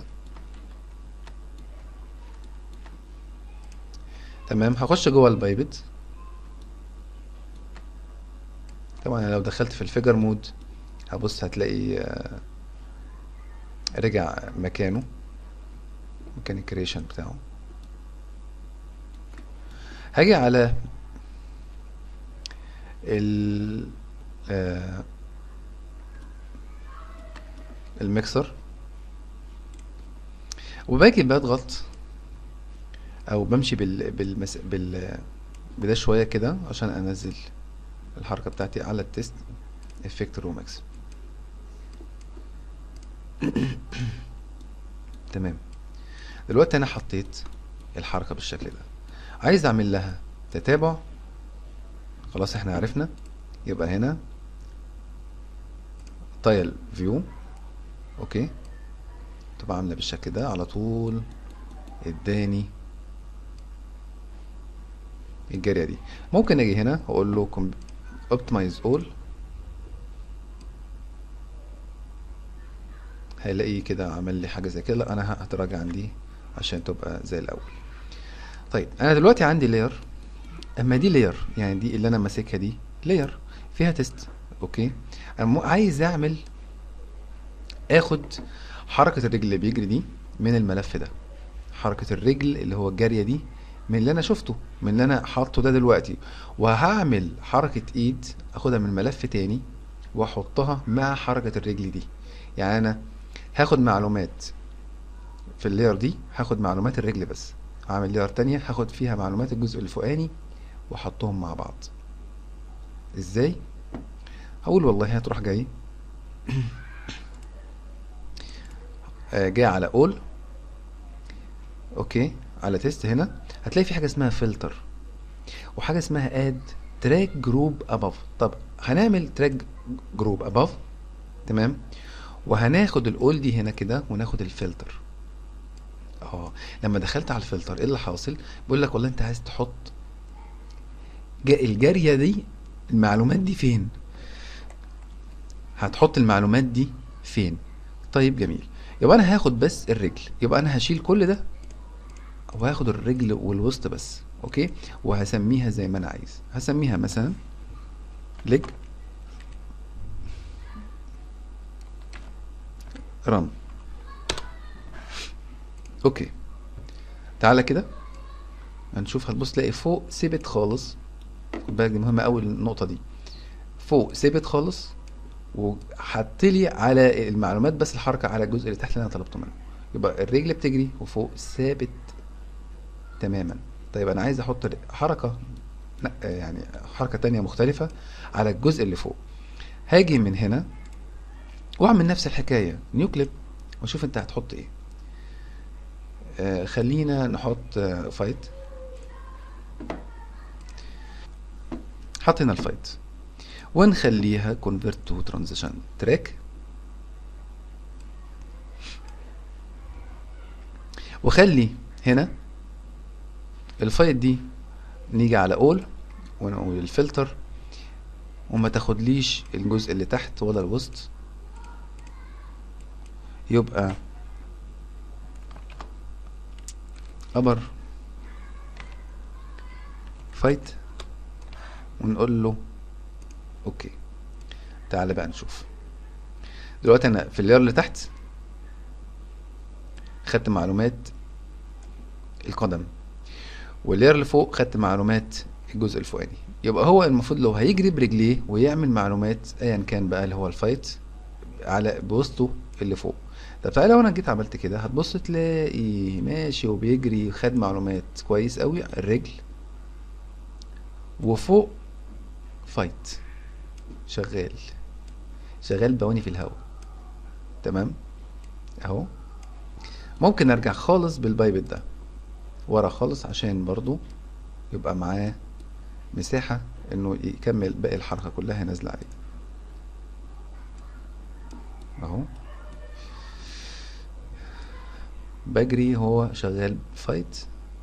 تمام هخش جوه البايبت طبعا أنا لو دخلت في الفيجر مود هبص هتلاقي آه، رجع مكانه مكان الكريشن بتاعه هاجي على ال آه، الميكسر وباجي بضغط او بمشي بال بالمس... بال بده شويه كده عشان انزل الحركه بتاعتي على التيست افكت روماكس تمام دلوقتي انا حطيت الحركه بالشكل ده عايز اعمل لها تتابع خلاص احنا عرفنا يبقى هنا تايل فيو اوكي تبقى عامله بالشكل ده على طول اداني الجاريه دي ممكن اجي هنا واقول له اوبتمايز اول هيلاقي كده عمل لي حاجه زي كده لا انا هتراجع عن دي عشان تبقى زي الاول طيب انا دلوقتي عندي لاير اما دي لاير يعني دي اللي انا ماسكها دي لاير فيها تيست اوكي انا مو- عايز اعمل اخد حركه الرجل اللي بيجري دي من الملف ده حركة الرجل اللي هو الجارية دي من اللي انا شفته من اللي انا حاطه ده دلوقتي وهعمل حركة ايد اخدها من ملف تاني واحطها مع حركة الرجل دي يعني انا هاخد معلومات في اللاير دي هاخد معلومات الرجل بس هعمل لاير تانية هاخد فيها معلومات الجزء الفوقاني واحطهم مع بعض ازاي هقول والله هتروح جاي آه، جاي على اول اوكي على تيست هنا هتلاقي في حاجه اسمها فلتر وحاجه اسمها اد تراك جروب اباف طب هنعمل تراك جروب اباف تمام وهناخد الاول دي هنا كده وناخد الفلتر اه لما دخلت على الفلتر ايه اللي حاصل بيقول لك والله انت عايز تحط جا الجاريه دي المعلومات دي فين هتحط المعلومات دي فين طيب جميل يبقى انا هاخد بس الرجل يبقى انا هشيل كل ده وهاخد الرجل والوسط بس اوكي وهسميها زي ما انا عايز هسميها مثلا ليج رن اوكي تعالى كده هنشوف هتبص تلاقي فوق ثبت خالص خد بالك دي مهمه قوي النقطه دي فوق ثبت خالص وحط لي على المعلومات بس الحركه على الجزء اللي تحت اللي انا طلبته منه يبقى الرجل بتجري وفوق ثابت تماما طيب انا عايز احط حركه لا يعني حركه تانية مختلفه على الجزء اللي فوق هاجي من هنا واعمل نفس الحكايه نيو كليب واشوف انت هتحط ايه آه خلينا نحط آه فايت حطينا الفايت ونخليها convert to transition track وخلي هنا الفايت دي نيجي على all ونقول الفلتر وما تاخدليش الجزء اللي تحت ولا الوسط يبقى upper فايت ونقول له اوكي تعالى بقى نشوف دلوقتي انا في اللير اللي تحت خدت معلومات القدم واللير اللي فوق خدت معلومات الجزء الفوقاني يبقى هو المفروض لو هيجري برجليه ويعمل معلومات ايا كان بقى اللي هو الفايت على بوسطه اللي فوق طب تعالى لو انا جيت عملت كده هتبص تلاقي ماشي وبيجري خد معلومات كويس قوي الرجل وفوق فايت شغال شغال بواني في الهواء تمام اهو ممكن ارجع خالص بالبايبت ده ورا خالص عشان برضو يبقى معاه مساحة انه يكمل باقي الحركة كلها نازلة عليه اهو بجري هو شغال فايت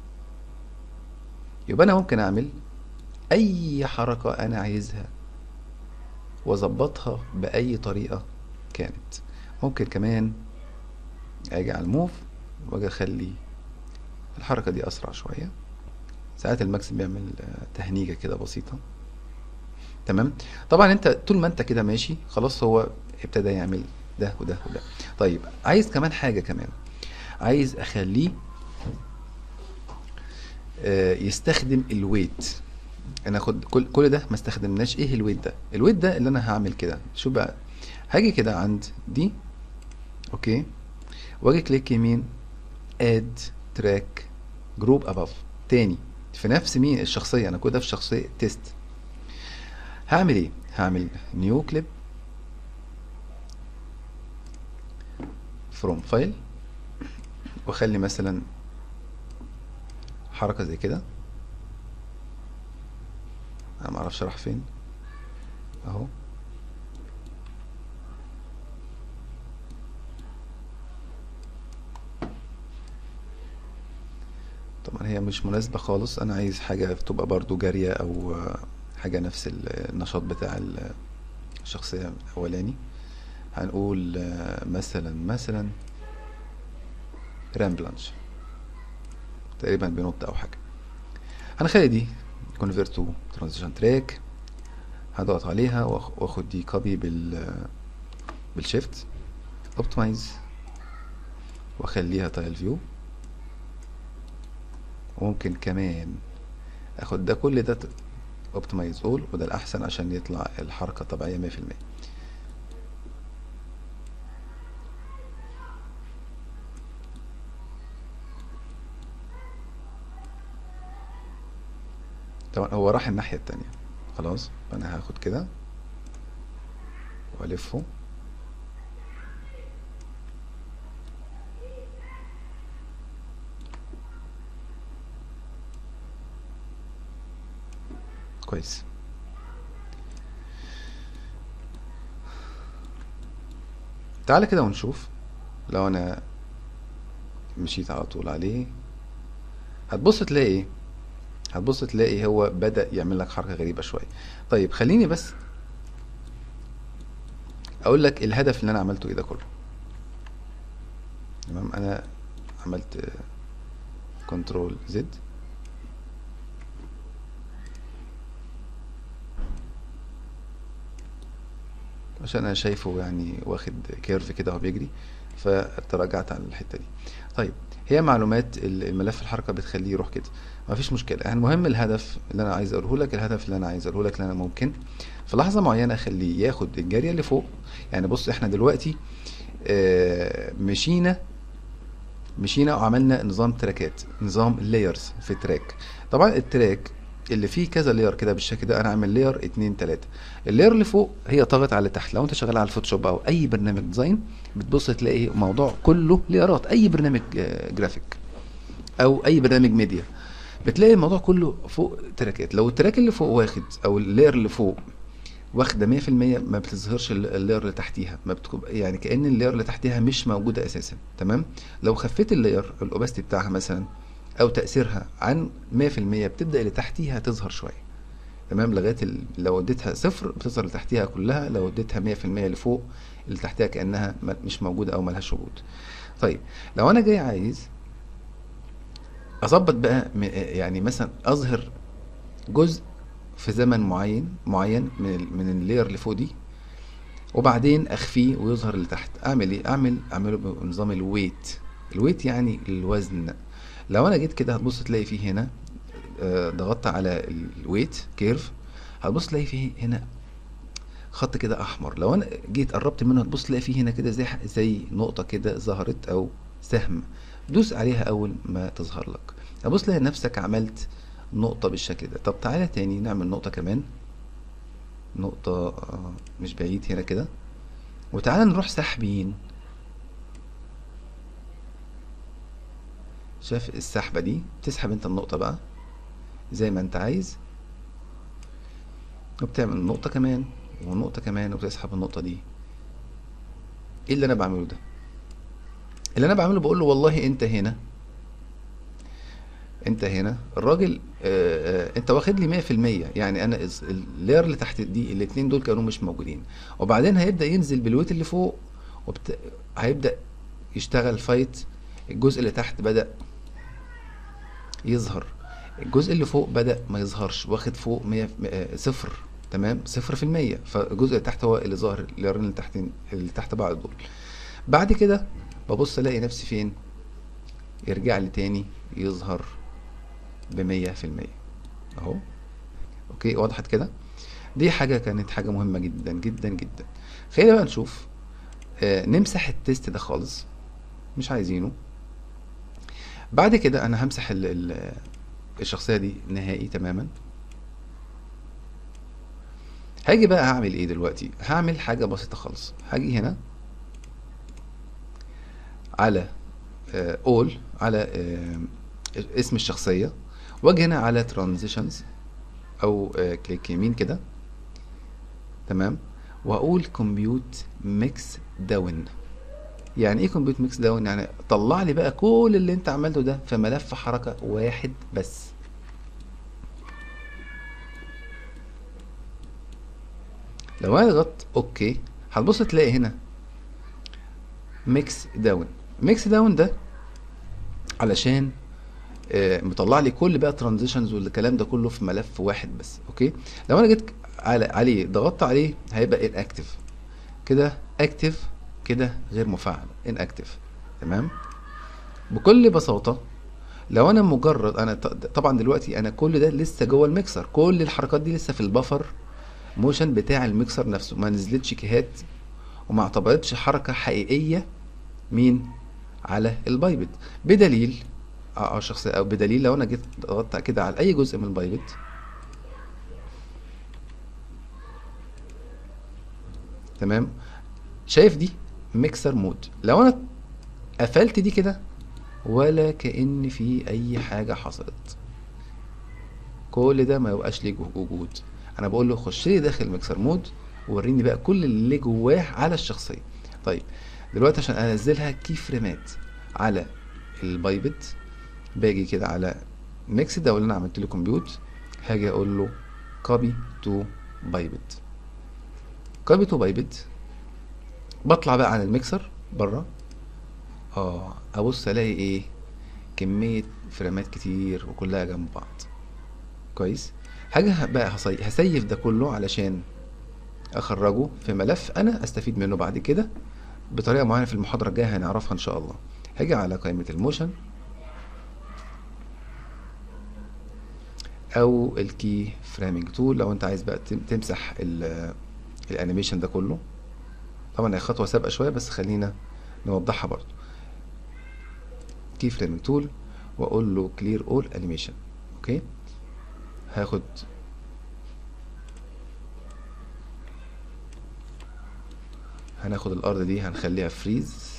يبقى انا ممكن اعمل اي حركة انا عايزها واظبطها باي طريقة كانت ممكن كمان اجي على الموف واجي اخلي الحركة دي اسرع شوية ساعات الماكس بيعمل تهنيجة كده بسيطة تمام طبعا انت طول ما انت كده ماشي خلاص هو ابتدى يعمل ده وده وده طيب عايز كمان حاجة كمان عايز اخليه يستخدم الويت انا اخد كل كل ده ما استخدمناش ايه الويت ده الويت ده اللي انا هعمل كده شو بقى هاجي كده عند دي اوكي واجي كليك يمين اد تراك جروب اباف تاني في نفس مين الشخصيه انا كده في شخصيه تيست هعمل ايه هعمل نيو كليب فروم فايل واخلي مثلا حركه زي كده انا معرفش راح فين اهو طبعا هي مش مناسبة خالص انا عايز حاجة تبقى برضو جارية او حاجة نفس النشاط بتاع الشخصية الاولاني هنقول مثلا مثلا رامبلانش تقريبا بينط او حاجة هنخلي دي convert to transition track هضغط عليها واخد دي كوبي بال بالشيفت اوبتمايز واخليها تايل فيو وممكن كمان اخد ده كل ده اوبتمايز اول وده الاحسن عشان يطلع الحركة طبيعية 100% طبعا هو راح الناحية التانية خلاص فانا هاخد كده والفه كويس تعالى كده ونشوف لو انا مشيت على طول عليه هتبص تلاقي ايه هتبص تلاقي هو بدأ يعمل لك حركة غريبة شوية طيب خليني بس اقول لك الهدف اللي انا عملته ايه ده كله تمام انا عملت كنترول زد عشان انا شايفه يعني واخد كيرف كده وهو بيجري فتراجعت عن الحته دي طيب هي معلومات ال- الملف الحركه بتخليه يروح كده مفيش مشكله يعني المهم الهدف اللي انا عايز اقوله لك الهدف اللي انا عايز اقوله لك اللي انا ممكن في لحظه معينه اخليه ياخد الجاريه اللي فوق يعني بص احنا دلوقتي آه، مشينا مشينا وعملنا نظام تراكات نظام لايرز في تراك طبعا التراك اللي فيه كذا لاير كده بالشكل ده انا عامل لاير اتنين تلاتة اللاير اللي فوق هي طاغت على تحت لو انت شغال على الفوتوشوب او اي برنامج ديزاين بتبص تلاقي الموضوع كله لايرات اي برنامج آه، جرافيك او اي برنامج ميديا بتلاقي الموضوع كله فوق تراكات لو التراك اللي فوق واخد او اللاير اللي فوق واخده 100% ما بتظهرش ال- اللاير اللي تحتيها ما بتبقى يعني كأن اللاير اللي تحتيها مش موجوده اساسا تمام لو خفيت اللاير الاوباستي بتاعها مثلا او تاثيرها عن 100% بتبدا اللي تحتيها تظهر شويه تمام لغايه ال... لو اديتها صفر بتظهر اللي تحتيها كلها لو اديتها 100% اللي فوق اللي تحتيها كانها ما- مش موجوده او ملهاش وجود طيب لو انا جاي عايز اظبط بقى م- يعني مثلا اظهر جزء في زمن معين معين من ال من اللاير اللي فوق دي وبعدين اخفيه ويظهر اللي تحت اعمل ايه اعمل اعمله بنظام الويت الويت يعني الوزن لو انا جيت كده هتبص تلاقي فيه هنا آه، ضغطت على الويت كيرف هتبص تلاقي فيه هنا خط كده احمر لو انا جيت قربت منه هتبص تلاقي فيه هنا كده زي زي نقطه كده ظهرت او سهم دوس عليها اول ما تظهر لك هتبص تلاقي نفسك عملت نقطه بالشكل ده طب تعالى تاني نعمل نقطه كمان نقطه آه، مش بعيد هنا كده وتعالى نروح ساحبين شايف السحبه دي تسحب انت النقطه بقى زي ما انت عايز وبتعمل نقطة كمان ونقطة كمان وبتسحب النقطة دي ايه اللي انا بعمله ده اللي انا بعمله بقول له والله انت هنا انت هنا الراجل آه آه انت واخد لي 100% يعني انا الز- اللاير اللي تحت دي الاتنين دول كانوا مش موجودين وبعدين هيبدأ ينزل بالويت اللي فوق وبت... هيبدأ يشتغل فايت الجزء اللي تحت بدأ يظهر الجزء اللي فوق بدأ ما يظهرش واخد فوق 100 آه، صفر تمام صفر في المية فالجزء اللي تحت هو اللي ظاهر الليرين اللي تحت اللي تحت بعض دول بعد كده ببص الاقي نفسي فين يرجع لي تاني يظهر بمية في المية اهو اوكي وضحت كده دي حاجة كانت حاجة مهمة جدا جدا جدا خلينا بقى نشوف آه نمسح التيست ده خالص مش عايزينه بعد كده انا همسح ال ال الشخصية دي نهائي تماما هاجي بقى هعمل ايه دلوقتي هعمل حاجة بسيطة خالص هاجي هنا على اول على آه، اسم الشخصية واجي هنا على ترانزيشنز او آه، كليك يمين كده تمام واقول كومبيوت ميكس داون يعني ايه كومبيوت ميكس داون يعني طلع لي بقى كل اللي انت عملته ده في ملف حركة واحد بس لو انا ضغطت اوكي هتبص تلاقي هنا ميكس داون ميكس داون ده علشان آه، مطلع لي كل بقى ترانزيشنز والكلام ده كله في ملف واحد بس اوكي لو انا جيت على عليه ضغطت عليه هيبقى ان اكتف كده اكتف كده غير مفعل ان اكتف تمام بكل بساطة لو انا مجرد انا ط- طبعا دلوقتي انا كل ده لسه جوه الميكسر كل الحركات دي لسه في البفر موشن بتاع الميكسر نفسه ما نزلتش كيهات وما اعتبرتش حركة حقيقية مين على البايبت بدليل اه شخص او بدليل لو انا جيت ضغطت كده على اي جزء من البايبت تمام شايف دي ميكسر مود لو انا قفلت دي كده ولا كأن في اي حاجة حصلت كل ده ما يبقاش ليه وجود انا بقول له خش لي داخل ميكسر مود ووريني بقى كل اللي جواه على الشخصيه طيب دلوقتي عشان انزلها كي فريمات على البايبت باجي كده على ميكس ده اللي انا عملت له كمبيوت هاجي اقول له كوبي تو بايبت كوبي تو بايبت بطلع بقى عن الميكسر بره اه ابص الاقي ايه كميه فريمات كتير وكلها جنب بعض كويس حاجة بقى هصي... هسيف ده كله علشان اخرجه في ملف انا استفيد منه بعد كده بطريقة معينة في المحاضرة الجاية هنعرفها ان شاء الله هاجي على قائمة الموشن او الكي فريمنج تول لو انت عايز بقى تم- تمسح ال- الانيميشن ده كله طبعا هي خطوة سابقة شوية بس خلينا نوضحها برضو كي فريمنج تول واقول له كلير اول انيميشن اوكي هاخد هناخد الارض دي هنخليها فريز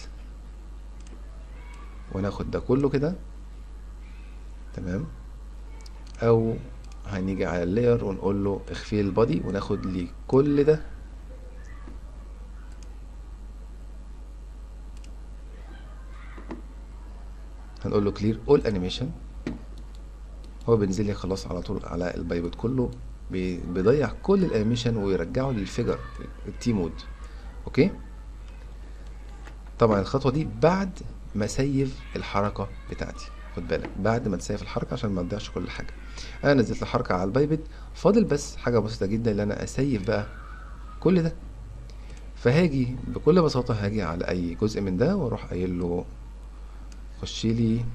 وناخد ده كله كده تمام او هنيجي على اللاير ونقول له اخفي البادي وناخد لي كل ده هنقول له كلير اول انيميشن هو بينزل لي خلاص على طول على البايبوت كله بي- بيضيع كل الانيميشن ويرجعه للفيجر التي مود اوكي طبعا الخطوه دي بعد ما اسيف الحركه بتاعتي خد بالك بعد ما تسيف الحركه عشان ما تضيعش كل حاجه انا نزلت الحركه على البايبت فاضل بس حاجه بسيطه جدا اللي انا اسيف بقى كل ده فهاجي بكل بساطه هاجي على اي جزء من ده واروح قايل له خش لي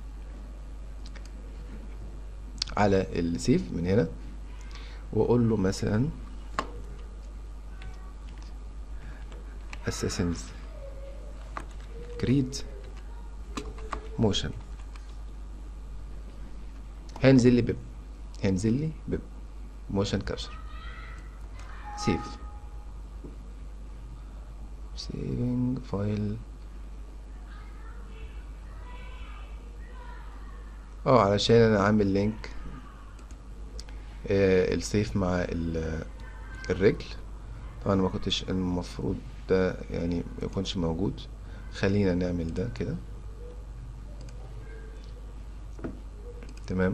على السيف من هنا واقول له مثلا Assassin's Creed موشن هينزل لي بيب هينزل لي بيب موشن كابشر سيف سيفنج فايل اه علشان انا عامل لينك آه السيف مع ال- الرجل طبعا ما كنتش المفروض ده يعني ما يكونش موجود خلينا نعمل ده كده تمام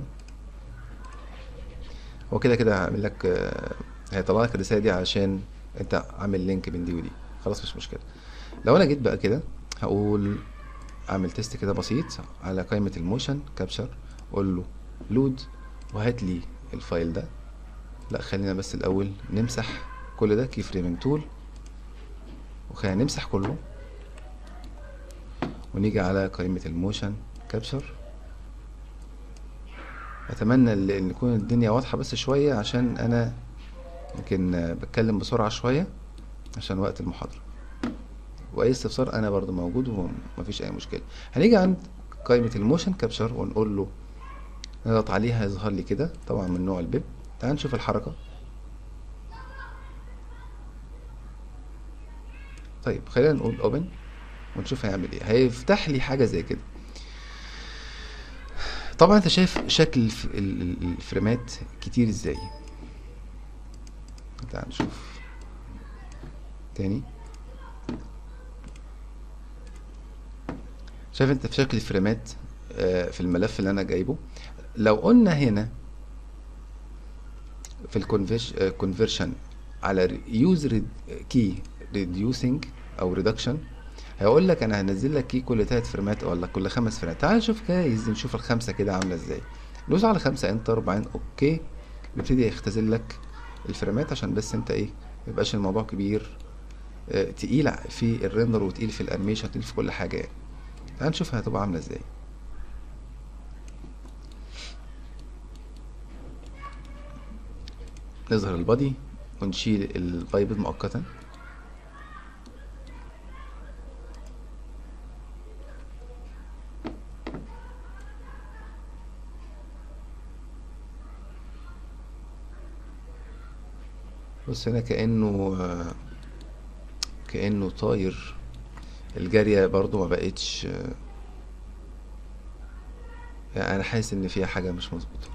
هو كده كده هعمل لك آه، هيطلع لك الرساله دي علشان انت عامل لينك بين دي ودي خلاص مش مشكله لو انا جيت بقى كده هقول اعمل تيست كده بسيط على قائمه الموشن كابشر اقول له لود وهات لي الفايل ده لا خلينا بس الاول نمسح كل ده كي فريمنج تول وخلينا نمسح كله ونيجي على قائمة الموشن كابشر اتمنى ال- ان تكون الدنيا واضحة بس شوية عشان انا يمكن آه، بتكلم بسرعة شوية عشان وقت المحاضرة واي استفسار انا برضو موجود ومفيش اي مشكلة هنيجي عند قائمة الموشن كابشر ونقول له نضغط عليه هيظهر لي كده طبعا من نوع البيب تعال نشوف الحركة طيب خلينا نقول اوبن ونشوف هيعمل ايه هيفتح لي حاجة زي كده طبعا انت شايف شكل الف- ال- ال- الفريمات كتير ازاي تعال نشوف تاني شايف انت في شكل الفريمات آه، في الملف اللي انا جايبه لو قلنا هنا في الكونفرشن على يوز كي ريديوسنج او ريدكشن هيقول لك انا هنزل لك كي كل تلات فريمات ولا كل خمس فريمات تعال نشوف جايز نشوف الخمسه كده عامله ازاي دوس على خمسه انتر وبعدين اوكي بيبتدي يختزل لك الفريمات عشان بس انت ايه ميبقاش الموضوع كبير آه، تقيل في الريندر وتقيل في الانيميشن تقيل في كل حاجه يعني تعال نشوف هتبقى عامله ازاي نظهر البادي ونشيل البايبل مؤقتا بص هنا كأنه كأنه طاير الجارية برضو ما بقتش يعني انا حاسس ان فيها حاجة مش مظبوطة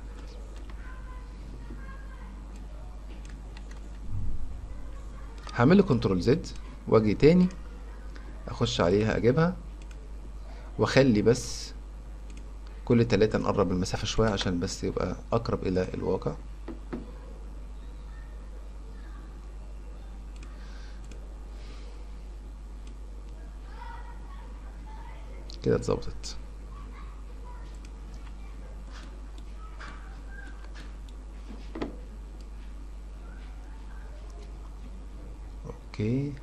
هعمل له كنترول زد واجي تاني اخش عليها اجيبها واخلي بس كل تلاتة نقرب المسافة شوية عشان بس يبقى اقرب الى الواقع كده اتظبطت اوكي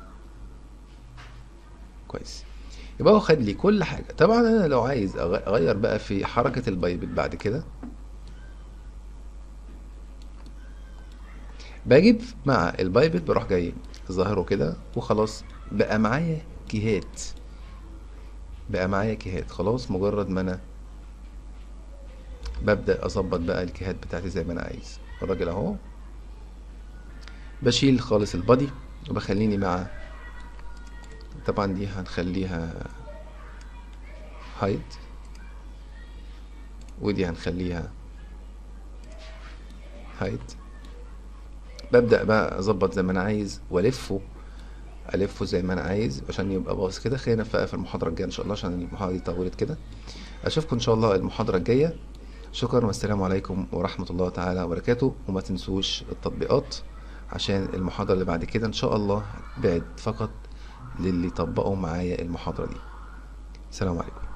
كويس يبقى هو خد لي كل حاجة طبعا انا لو عايز أغ- اغير بقى في حركة البايبت بعد كده بجيب مع البايبت بروح جاي ظاهره كده وخلاص بقى معايا كيهات بقى معايا كيهات خلاص مجرد ما انا ببدأ اظبط بقى الكيهات بتاعتي زي ما انا عايز الراجل اهو بشيل خالص البادي وبخليني مع طبعا دي هنخليها هايد ودي هنخليها هايد ببدأ بقى اظبط زي ما انا عايز والفه الفه زي ما انا عايز عشان يبقى باص كده خلينا بقى في المحاضرة الجاية ان شاء الله عشان المحاضرة دي طولت كده اشوفكم ان شاء الله المحاضرة الجاية شكرا والسلام عليكم ورحمة الله تعالى وبركاته وما تنسوش التطبيقات عشان المحاضرة اللي بعد كده ان شاء الله بعد فقط للي طبقوا معايا المحاضرة دي السلام عليكم